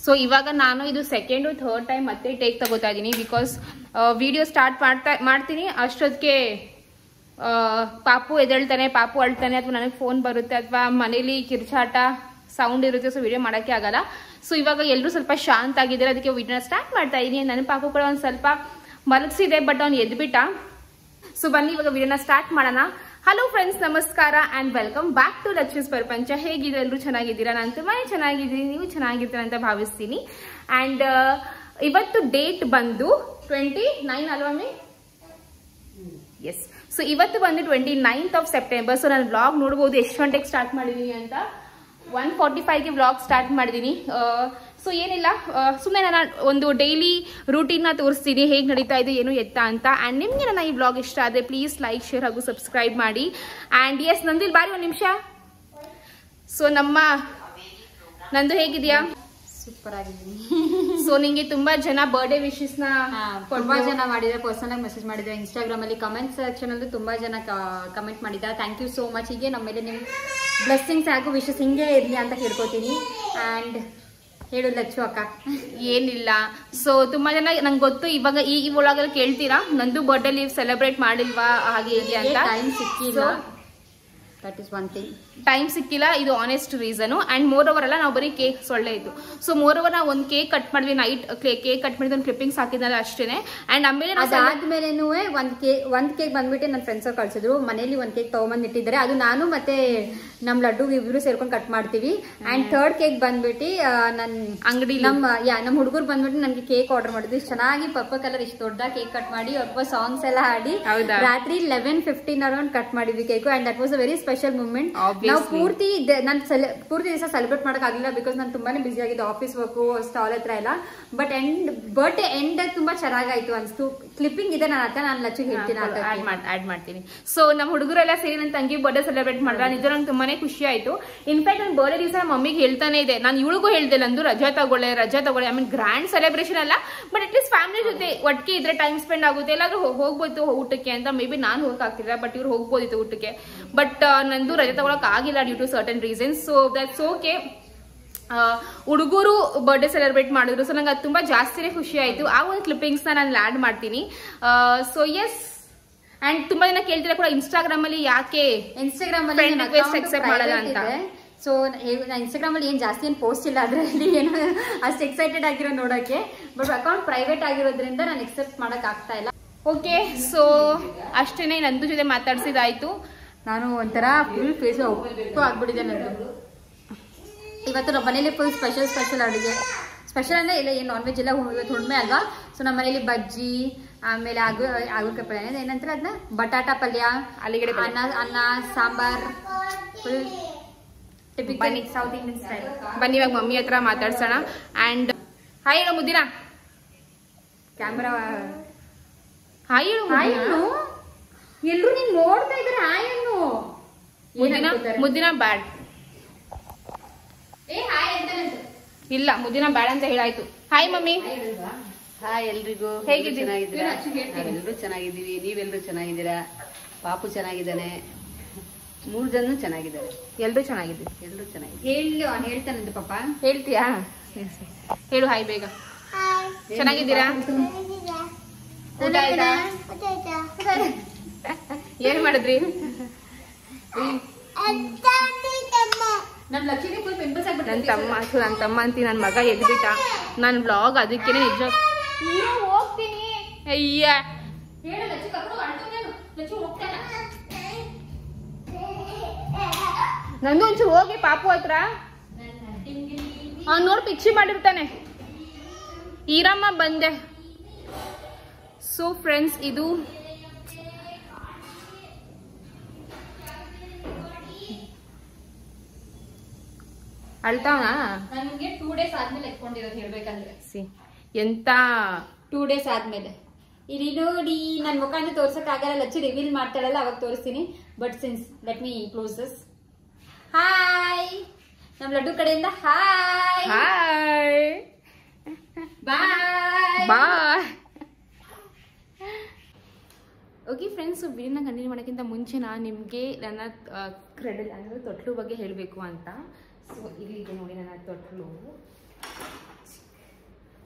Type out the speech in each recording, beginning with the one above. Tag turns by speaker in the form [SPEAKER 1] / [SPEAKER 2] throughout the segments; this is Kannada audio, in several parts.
[SPEAKER 1] ಸೊ ಇವಾಗ ನಾನು ಇದು ಸೆಕೆಂಡು ಥರ್ಡ್ ಟೈಮ್ ಮತ್ತೆ ಟೇಕ್ ತಗೋತಾ ಇದ್ದೀನಿ ಬಿಕಾಸ್ ವಿಡಿಯೋ ಸ್ಟಾರ್ಟ್ ಮಾಡ್ತಾ ಮಾಡ್ತೀನಿ ಅಷ್ಟೊತ್ತಿಗೆ ಆ, ಪಾಪು ಎದ್ದೇಳ್ತಾನೆ ಪಾಪು ಅಳ್ತಾನೆ ಅಥವಾ ನನಗೆ ಫೋನ್ ಬರುತ್ತೆ ಅಥವಾ ಮನೇಲಿ ಕಿರ್ಚಾಟ ಸೌಂಡ್ ಇರುತ್ತೆ ಸೊ ವಿಡಿಯೋ ಮಾಡೋಕ್ಕೆ ಆಗಲ್ಲ ಸೊ ಇವಾಗ ಎಲ್ಲರೂ ಸ್ವಲ್ಪ ಶಾಂತ ಆಗಿದ್ದಾರೆ ಅದಕ್ಕೆ ವಿಡಿಯೋನ ಸ್ಟಾರ್ಟ್ ಮಾಡ್ತಾ ಇದ್ದೀನಿ ನನ್ನ ಪಾಪು ಕೂಡ ಒಂದು ಸ್ವಲ್ಪ ಮಲಗಿಸಿದೆ ಬಟ್ ಅವ್ನು ಎದ್ಬಿಟ್ಟ ಸೊ ಬನ್ನಿ ಇವಾಗ ವಿಡಿಯೋನ ಸ್ಟಾರ್ಟ್ ಮಾಡೋಣ ಹಲೋ ಫ್ರೆಂಡ್ಸ್ ನಮಸ್ಕಾರ and welcome back to Lakshmi's ಪ್ರಪಂಚ ಹೇಗಿದೆ ಎಲ್ಲರೂ ಚೆನ್ನಾಗಿದ್ದೀರಾ ನಾನು ತುಂಬಾ ಚೆನ್ನಾಗಿದ್ದೀನಿ ನೀವು ಚೆನ್ನಾಗಿರ್ತೀರ ಅಂತ ಭಾವಿಸ್ತೀನಿ ಅಂಡ್ ಇವತ್ತು ಡೇಟ್ ಬಂದು ಟ್ವೆಂಟಿ ನೈನ್ ಅಲ್ವಾ ಮೇ ಎಸ್ ಸೊ ಇವತ್ತು ಬಂದು twenty ninth of September so ನಾನು ವ್ಲಾಗ್ ನೋಡ್ಬೋದು ಎಷ್ಟು ಗಂಟೆಗೆ ಸ್ಟಾರ್ಟ್ ಮಾಡಿದ್ದೀನಿ ಅಂತ ಒನ್ ಫಾರ್ಟಿ ಫೈವ್ಗೆ ವ್ಲಾಗ್ ಸ್ಟಾರ್ಟ್ ಮಾಡಿದ್ದೀನಿ ಸೊ ಏನಿಲ್ಲ ಸುಮ್ಮನೆ ನಾನು ಒಂದು ಡೈಲಿ ರೂಟೀನ್ನ ತೋರಿಸ್ತೀನಿ ಹೇಗೆ ನಡೀತಾ ಇದೆ ಏನು ಎತ್ತ ಅಂತ ಆ್ಯಂಡ್ ನಿಮಗೆ ನನ್ನ ಈ ವ್ಲಾಗ್ ಇಷ್ಟ ಆದರೆ ಪ್ಲೀಸ್ ಲೈಕ್ ಶೇರ್ ಹಾಗೂ ಸಬ್ಸ್ಕ್ರೈಬ್ ಮಾಡಿ ಆ್ಯಂಡ್ ಎಸ್ ನಂದಿಲ್ ಬಾರಿ ಒಂದು ನಿಮಿಷ ಸೊ ನಮ್ಮ ನಂದು ಹೇಗಿದೆಯಾ
[SPEAKER 2] ಸೂಪರ್ ಆಗಿದ್ದೀನಿ
[SPEAKER 1] ಸೊ ನಿಂಗೆ ತುಂಬಾ ಜನ ಬರ್ಡೇ ವಿಶಸ್ನ
[SPEAKER 2] ತುಂಬಾ ಜನ ಮಾಡಿದ್ರೆ ಪರ್ಸನಲ್ ಆಗಿ ಮೆಸೇಜ್ ಮಾಡಿದ್ರೆ ಇನ್ಸ್ಟಾಗ್ರಾಮ್ ಅಲ್ಲಿ ಕಮೆಂಟ್ ಸೆಕ್ಷನ್ ಅಲ್ಲಿ ತುಂಬಾ ಜನ ಕಮೆಂಟ್ ಮಾಡಿದ್ದಾರೆ ಥ್ಯಾಂಕ್ ಯು ಸೋ ಮಚ್ ಹೀಗೆ ನಮ್ಮ ಮೇಲೆ ನಿಮ್ ಬ್ಲೆಸ್ಸಿಂಗ್ಸ್ ಹಾಗೂ ವಿಶಸ್ ಹಿಂಗೆ ಇರ್ಲಿ ಅಂತ ಕೇಳ್ಕೊತೀನಿ ಅಂಡ್ ಹೇಳು ಲಚ್ಚು ಅಕ್ಕ
[SPEAKER 1] ಏನಿಲ್ಲ ಸೊ ತುಂಬಾ ಜನ ನಂಗೆ ಗೊತ್ತು ಇವಾಗ ಈ ಈ ಒಳಗಲ್ಲಿ ಕೇಳ್ತೀರಾ ನಂದು ಬರ್ಡೇ ಲೀವ್ ಸೆಲೆಬ್ರೇಟ್ ಮಾಡಿಲ್ವಾ ಹಾಗೆ ಹೀಗೆ ಅಂತ
[SPEAKER 2] ಟೈಮ್ ಸಿಕ್ಕಿಲ್ಲ
[SPEAKER 1] So,
[SPEAKER 2] that is one thing
[SPEAKER 1] time ಸಿಕ್ಕಿಲ್ಲ ಇದು honest reason and moreover ಅಲ್ಲ ನಾವು ಬರೀ ಕೇಕ್ ಸೊಳ್ಳೆ ಇತ್ತು ಸೊ ಮೋರ್ ಓವರ್ ನಾವು ಒಂದು ಕೇಕ್ ಕಟ್ ಮಾಡಿದ್ವಿ ನೈಟ್ ಕೇಕ್ ಕಟ್ ಮಾಡಿದ ಒಂದು ಕ್ಲಿಪ್ಪಿಂಗ್ಸ್ ಹಾಕಿದ್ನಲ್ಲ ಅಷ್ಟೇನೆ ಅಂಡ್ ಆಮೇಲೆ ನಾವು cele-
[SPEAKER 2] ಅದಾದ್ಮೇಲೆನೂ ಒಂದ್ ಕೇಕ್ ಒಂದ್ ಕೇಕ್ ಬಂದ್ಬಿಟ್ಟು ನನ್ನ ಫ್ರೆಂಡ್ಸ್ ಕಳ್ಸಿದ್ರು ಮನೇಲಿ ಒಂದ್ ಕೇಕ್ ತಗೊಂಬಂದ್ ಇಟ್ಟಿದ್ದಾರೆ ಅದು ನಾನು ಮತ್ತೆ ನಮ್ ಲಡ್ಡು ಇಬ್ರು ಸೇರ್ಕೊಂಡು ಕಟ್ ಮಾಡ್ತೀವಿ ಅಂಡ್ ಥರ್ಡ್ ಕೇಕ್ ಬಂದ್ಬಿಟ್ಟು ನನ್
[SPEAKER 1] ಅಂಗಡಿ
[SPEAKER 2] ನಮ್ಮ ಯಾ ನಮ್ಮ ಹುಡುಗರು ಬಂದ್ಬಿಟ್ಟು ನಮ್ಗೆ ಕೇಕ್ ಆರ್ಡರ್ ಮಾಡಿದ್ವಿ ಇಷ್ಟ್ ಚೆನ್ನಾಗಿ ಪರ್ಪಲ್ ಕಲರ್ ಇಷ್ಟು ದೊಡ್ಡ ಕೇಕ್ ಕಟ್ ಮಾಡಿ ಒಬ್ಬ ಸಾಂಗ್ಸ್ ಎಲ್ಲ ಹಾಡಿ
[SPEAKER 1] ಹೌದಾ?
[SPEAKER 2] ರಾತ್ರಿ ಲೆವೆನ್ ಫಿಫ್ಟೀನ್ ಅರೌಂಡ್ ಕಟ್ ಮಾಡಿದ್ವಿ cake and that was a very special moment
[SPEAKER 1] Obviously.
[SPEAKER 2] ನಾವು ಪೂರ್ತಿ ನಾನು ಪೂರ್ತಿ ದಿವಸ ಸೆಲೆಬ್ರೇಟ್ ಮಾಡಕ್ ಆಗಿಲ್ಲ ಬಿಕಾಸ್ ನಾನು ತುಂಬಾನೇ ಬಿಸಿ ಆಗಿದ್ದೆ ಆಫೀಸ್ ವರ್ಕು ಸ್ಟಾಲ್ ಹತ್ರ ಎಲ್ಲ ಬಟ್ ಎಂಡ್ ಬರ್ಡೇ ಎಂಡ್ ತುಂಬಾ ಚೆನ್ನಾಗಾಯ್ತು ಅನ್ಸ್ತು ಕ್ಲಿಪ್ಪಿಂಗ್ ಇದೆ ನನ್ನ ಹತ್ರ ನಾನು ಲಚ್ಚು ಹೇಳ್ತೀನಿ
[SPEAKER 1] ಆಡ್
[SPEAKER 2] ಅದಕ್ಕೆ.
[SPEAKER 1] ಮಾಡ್ ಆಡ್ ಮಾಡ್ತೀನಿ ಸೊ ನಮ್ಮ ಹುಡುಗರೆಲ್ಲ ಸೇರಿ ನನ್ನ ತಂಗಿ ಬರ್ಡೇ ಸೆಲೆಬ್ರೇಟ್ ಮಾಡಿದ್ರೆ ನಿಜ ನಂಗೆ ತುಂಬಾನೇ ಖುಷಿ ಆಯ್ತು ಇನ್ಫ್ಯಾಕ್ಟ್ ನನ್ನ ಬರ್ಡೇ ದಿವಸ ನಮ್ಮ ಮಮ್ಮಿಗೆ ಹೇಳ್ತಾನೆ ಇದೆ ನಾನು ಇವಳಿಗೂ ಹೇಳ್ದೆ ನಂದು ರಜಾ ತಗೊಳ್ಳೆ ರಜಾ ತಗೊಳ್ಳೆ ಐ ಮೀನ್ ಗ್ರ್ಯಾಂಡ್ ಸೆಲೆಬ್ರೇಷನ್ ಅಲ್ಲ ಬಟ್ ಅಟ್ ಲೀಸ್ಟ್ ಫ್ಯಾಮಿಲಿ ಜೊತೆ ಒಟ್ಟಿಗೆ ಇದ್ರೆ ಟೈಮ್ ಸ್ಪೆಂಡ್ ಆಗುತ್ತೆ ಎಲ್ಲಾದ್ರೂ ಹೋ- ಹೋಗ್ಬೋದು ಊಟಕ್ಕೆ ಅಂತ ಮೇ ಬಿ ನಾನು ಹೋಗಕ್ಕಾಗ್ತಿಲ್ಲ ಬಟ್ ಇವ್ರು ಹೋಗ್ಬೋದಿತ್ತು ಊಟಕ್ಕೆ ಬಟ್ ನಂದು ರಜೆ ತಗೊಳಕ್ ಆಗಿಲ್ಲ due to certain reasons so that's okay ಹುಡುಗರು ಬರ್ಡೇ ಸೆಲೆಬ್ರೇಟ್ ಮಾಡಿದ್ರು ಸೊ ನಂಗೆ ಅದು ತುಂಬಾ ಜಾಸ್ತಿನೇ ಖುಷಿ ಆಯ್ತು ಆ ಒಂದು ಕ್ಲಿಪ್ಪಿಂಗ್ಸ್ ನಾನು ಆಡ್ ಮಾಡ್ತೀನಿ ಸೊ ಎಸ್ ಅಂಡ್ ತುಂಬಾ ಜನ ಕೇಳ್ತೀರಾ ಕೂಡ ಇನ್ಸ್ಟಾಗ್ರಾಮ್ ಅಲ್ಲಿ ಯಾಕೆ
[SPEAKER 2] ಇನ್ಸ್ಟಾಗ್ರಾಮ್
[SPEAKER 1] Friend
[SPEAKER 2] ಅಲ್ಲಿ
[SPEAKER 1] request accept ಮಾಡಲ್ಲ ಅಂತ.
[SPEAKER 2] ಸೊ ಇನ್ಸ್ಟಾಗ್ರಾಮ್ ಅಲ್ಲಿ ಏನ್ ಜಾಸ್ತಿ ಏನ್ ಪೋಸ್ಟ್ ಇಲ್ಲ ಅದ್ರಲ್ಲಿ ಏನು ಅಷ್ಟು ಎಕ್ಸೈಟೆಡ್ ಆಗಿರೋ ನೋಡಕ್ಕೆ ಬಟ್ ಅಕೌಂಟ್ ಪ್ರೈವೇಟ್ ಆಗಿರೋದ್ರಿಂದ ನಾನು ಎಕ್ಸೆಪ್ಟ್ ಮಾಡಕ್ ಆಗ್ತಾ ಇಲ್ಲ
[SPEAKER 1] ಓಕೆ ಸೊ ಅಷ್ಟೇನೆ ನಂದು ಜೊತೆ ಮಾತಾಡ್ಸಿದಾಯ್ತು
[SPEAKER 2] ನಾನು ಒಂಥರ ಫುಲ್ ಫೇಸ್ ಉಪ್ಪು ಆಗ್ಬಿಟ್ಟಿದೆ ನಂದು ಇವತ್ತು ನಮ್ಮ ಮನೇಲಿ ಫುಲ್ ಸ್ಪೆಷಲ್ ಸ್ಪೆಷಲ್ ಅಡುಗೆ ಸ್ಪೆಷಲ್ ಅಂದ್ರೆ ಇಲ್ಲ ಏನು ನಾನ್ ವೆಜ್ ಎಲ್ಲ ಹು- ಇವತ್ತು ಹುಣ್ಮೆ ಅಲ್ವಾ ಸೊ ನಮ್ಮ ಮನೇಲಿ ಬಜ್ಜಿ ಆಮೇಲೆ ಆಗು ಆಗುಳ್ಕಾಯಿ ಪಲ್ಯ ಏನ್- ಏನಂತಾರೆ ಅದನ್ನ ಬಟಾಟಾ ಪಲ್ಯ
[SPEAKER 1] ಆಲೂಗಡ್ಡೆ ಪಲ್ಯ.
[SPEAKER 2] ಅನ್ನ ಅನ್ನ ಸಾಂಬಾರ್ ಫುಲ್ ಟಿಪಿಕಲ್
[SPEAKER 1] ಬನ್ನಿ.
[SPEAKER 2] ಸೌತ್ ಇಂಡಿಯನ್ ಸ್ಟೈಲ್
[SPEAKER 1] ಬನ್ನಿ ಇವಾಗ ಮಮ್ಮಿ ಹತ್ರ ಮಾತಾಡ್ಸೋಣ ಅಂಡ್ ಹಾಯ್ ಹೇಳು ಮುದ್ದಿನ
[SPEAKER 2] ಕ್ಯಾಮ್ರಾ
[SPEAKER 1] ಹಾಯ್ ಹೇಳು ಮುದ್ದಿನ.
[SPEAKER 2] ಎಲ್ರು ನೀನ್ ನೋಡ್ತಾ ಇದಾರೆ ಆಯನ್ನು
[SPEAKER 1] ಮುದ್ದಿನ ಮುದ್ದಿನ ಬ್ಯಾಡ್
[SPEAKER 2] ಏ ಹಾಯ್ ಅಂತ
[SPEAKER 1] ಇಲ್ಲ ಮುದ್ದಿನ ಬ್ಯಾಡ್ ಅಂತ ಹೇಳಾಯ್ತು ಹಾಯ್ ಮಮ್ಮಿ
[SPEAKER 3] ಹಾಯ್ ಎಲ್ರಿಗೂ
[SPEAKER 1] ಹೇಗಿದ್ದೀರಿ?
[SPEAKER 3] ಚೆನ್ನಾಗಿದ್ದೀರಾ ನಾವೆಲ್ಲರೂ ಚೆನ್ನಾಗಿದ್ದೀವಿ ನೀವೆಲ್ಲರೂ ಚೆನ್ನಾಗಿದ್ದೀರಾ ಪಾಪು ಚೆನ್ನಾಗಿದ್ದಾನೆ ಮೂರು ಜನ ಚೆನ್ನಾಗಿದ್ದಾರೆ
[SPEAKER 1] ಎಲ್ರೂ ಚೆನ್ನಾಗಿದ್ದೀವಿ
[SPEAKER 3] ಎಲ್ಲರೂ ಚೆನ್ನಾಗಿದ್ದಾರೆ
[SPEAKER 2] ಹೇಳು ಹೇಳ್ತಾನಂತ ಪಾಪ
[SPEAKER 1] ಹೇಳ್ತೀಯಾ ಹೇಳು ಹಾಯ್ ಬೇಗ ಚೆನ್ನಾಗಿದ್ದೀರಾ ಊಟ ಆಯ್ತಾ ಏನ್ ಮಾಡಿದ್ರಿ
[SPEAKER 2] ನಮ್ ಲಕ್ಷ್ಮಿಗೆ ಫುಲ್ ಪಿಂಪಲ್ಸ್
[SPEAKER 1] ನನ್ನ ತಮ್ಮ ಸೊ ನನ್ನ ತಮ್ಮ ಅಂತೀನಿ ನನ್ನ ಮಗ ಎದ್ಬಿಟ್ಟ ನನ್ನ ಬ್ಲಾಗ್ ಅದಕ್ಕೇನೆ ನಿಜ ಇರು, ಹೋಗ್ತೀನಿ ಅಯ್ಯ ನಂದು ಒಂಚೂರು ಹೋಗಿ ಪಾಪು ಹತ್ರ ಅವ್ನು ನೋಡಿ ಪಿಕ್ಚಿ ಮಾಡಿರ್ತಾನೆ ಈರಮ್ಮ ಬಂದೆ ಸೊ ಫ್ರೆಂಡ್ಸ್ ಇದು ಅಳ್ತಾವನಾ
[SPEAKER 2] ನನ್ಗೆ ಟೂ ಡೇಸ್ ಆದ್ಮೇಲೆ ಎತ್ಕೊಂಡಿರೋದು ಹೇಳ್ಬೇಕಂದ್ರೆ
[SPEAKER 1] ಸಿ ಎಂತ
[SPEAKER 2] ಟೂ ಡೇಸ್ ಆದ್ಮೇಲೆ ಇಲ್ಲಿ ನೋಡಿ ನನ್ ಮುಖಾನ ತೋರ್ಸಕ್ ಆಗಲ್ಲ ಲಚ್ಚಿ ರಿವೀಲ್ ಮಾಡ್ತಾಳಲ್ಲ ಅವಾಗ ತೋರಿಸ್ತೀನಿ but since let me close this hi ನಮ್ ಲಡ್ಡು ಕಡೆಯಿಂದ hi
[SPEAKER 1] hi
[SPEAKER 2] bye
[SPEAKER 1] bye okay friends ವಿಡಿಯೋನ ಕಂಟಿನ್ಯೂ ಮಾಡೋಕ್ಕಿಂತ ಮುಂಚೆ ನಾನು ನಿಮಗೆ ನನ್ನ ಕ್ರೆಡಲ್ ಅಂದರೆ ತೊಟ್ಲು ಬಗ್ಗೆ ಹೇಳಬೇಕು ಅಂತ ಸೊ ಇಲ್ಲಿ ಇದೆ ನೋಡಿ ನನ್ನ ತೊಟ್ಲು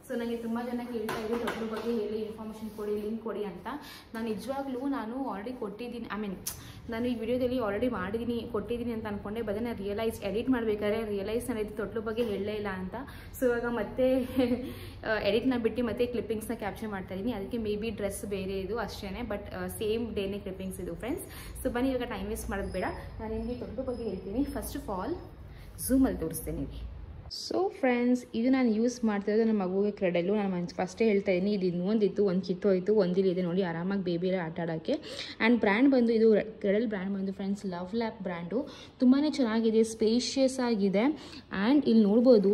[SPEAKER 1] ಸೊ ನನಗೆ ತುಂಬ ಜನ ಕೇಳ್ತಾ ಇದ್ರು ತೊಟ್ಲು ಬಗ್ಗೆ ಹೇಳಿ ಇನ್ಫಾರ್ಮೇಷನ್ ಕೊಡಿ ಲಿಂಕ್ ಕೊಡಿ ಅಂತ ನಾನು ನಿಜವಾಗ್ಲೂ ನಾನು ಆಲ್ರೆಡಿ ಕೊಟ್ಟಿದ್ದೀನಿ ಐ ಮೀನ್ ನಾನು ಈ ವಿಡಿಯೋದಲ್ಲಿ ಆಲ್ರೆಡಿ ಮಾಡಿದ್ದೀನಿ ಕೊಟ್ಟಿದ್ದೀನಿ ಅಂತ ಅನ್ಕೊಂಡೆ ಬಟ್ ನಾನು ರಿಯಲೈಸ್ ಎಡಿಟ್ ಮಾಡಬೇಕಾದ್ರೆ ರಿಯಲೈಸ್ ನಾನು ಇದು ತೊಟ್ಲು ಬಗ್ಗೆ ಹೇಳಲೇ ಇಲ್ಲ ಅಂತ ಸೊ ಇವಾಗ ಮತ್ತೆ ಎಡಿಟ್ನ ಬಿಟ್ಟು ಮತ್ತೆ ಕ್ಲಿಪ್ಪಿಂಗ್ಸ್ನ ಕ್ಯಾಪ್ಚರ್ ಮಾಡ್ತಾ ಇದ್ದೀನಿ ಅದಕ್ಕೆ ಮೇ ಬಿ ಡ್ರೆಸ್ ಬೇರೆ ಇದು ಅಷ್ಟೇ ಬಟ್ ಸೇಮ್ ಡೇನೇ ಕ್ಲಿಪ್ಪಿಂಗ್ಸ್ ಇದು ಫ್ರೆಂಡ್ಸ್ ಸೊ ಬನ್ನಿ ಇವಾಗ ಟೈಮ್ ವೇಸ್ಟ್ ಮಾಡೋದು ಬೇಡ ನಾನು ನಿಮಗೆ ತೊಟ್ಲು ಬಗ್ಗೆ ಹೇಳ್ತೀನಿ ಫಸ್ಟ್ ಆಫ್ ಆಲ್ ಝೂಮಲ್ಲಿ ತೋರಿಸ್ತೇನೆ ಇಲ್ಲಿ ಸೊ ಫ್ರೆಂಡ್ಸ್ ಇದು ನಾನು ಯೂಸ್ ಮಾಡ್ತಿರೋದು ನಮ್ಮ ಮಗುವಿಗೆ ಕ್ರೆಡಲ್ಲು ನಾನು ಮನ್ಸ್ ಫಸ್ಟೇ ಹೇಳ್ತಾ ಇದ್ದೀನಿ ಇದು ಇನ್ನೊಂದಿತ್ತು ಒಂದು ಕಿತ್ತೋಯ್ತು ಒಂದಿಲ್ಲಿ ಇದೆ ನೋಡಿ ಆರಾಮಾಗಿ ಬೇಬಿ ಎಲ್ಲ ಆಟ ಆಡೋಕ್ಕೆ ಆ್ಯಂಡ್ ಬ್ರ್ಯಾಂಡ್ ಬಂದು ಇದು ಕ್ರೆಡಲ್ ಬ್ರ್ಯಾಂಡ್ ಬಂದು ಫ್ರೆಂಡ್ಸ್ ಲವ್ ಲ್ಯಾಪ್ ಬ್ರ್ಯಾಂಡು ತುಂಬಾ ಚೆನ್ನಾಗಿದೆ ಸ್ಪೇಷಿಯಸ್ ಆಗಿದೆ ಆ್ಯಂಡ್ ಇಲ್ಲಿ ನೋಡ್ಬೋದು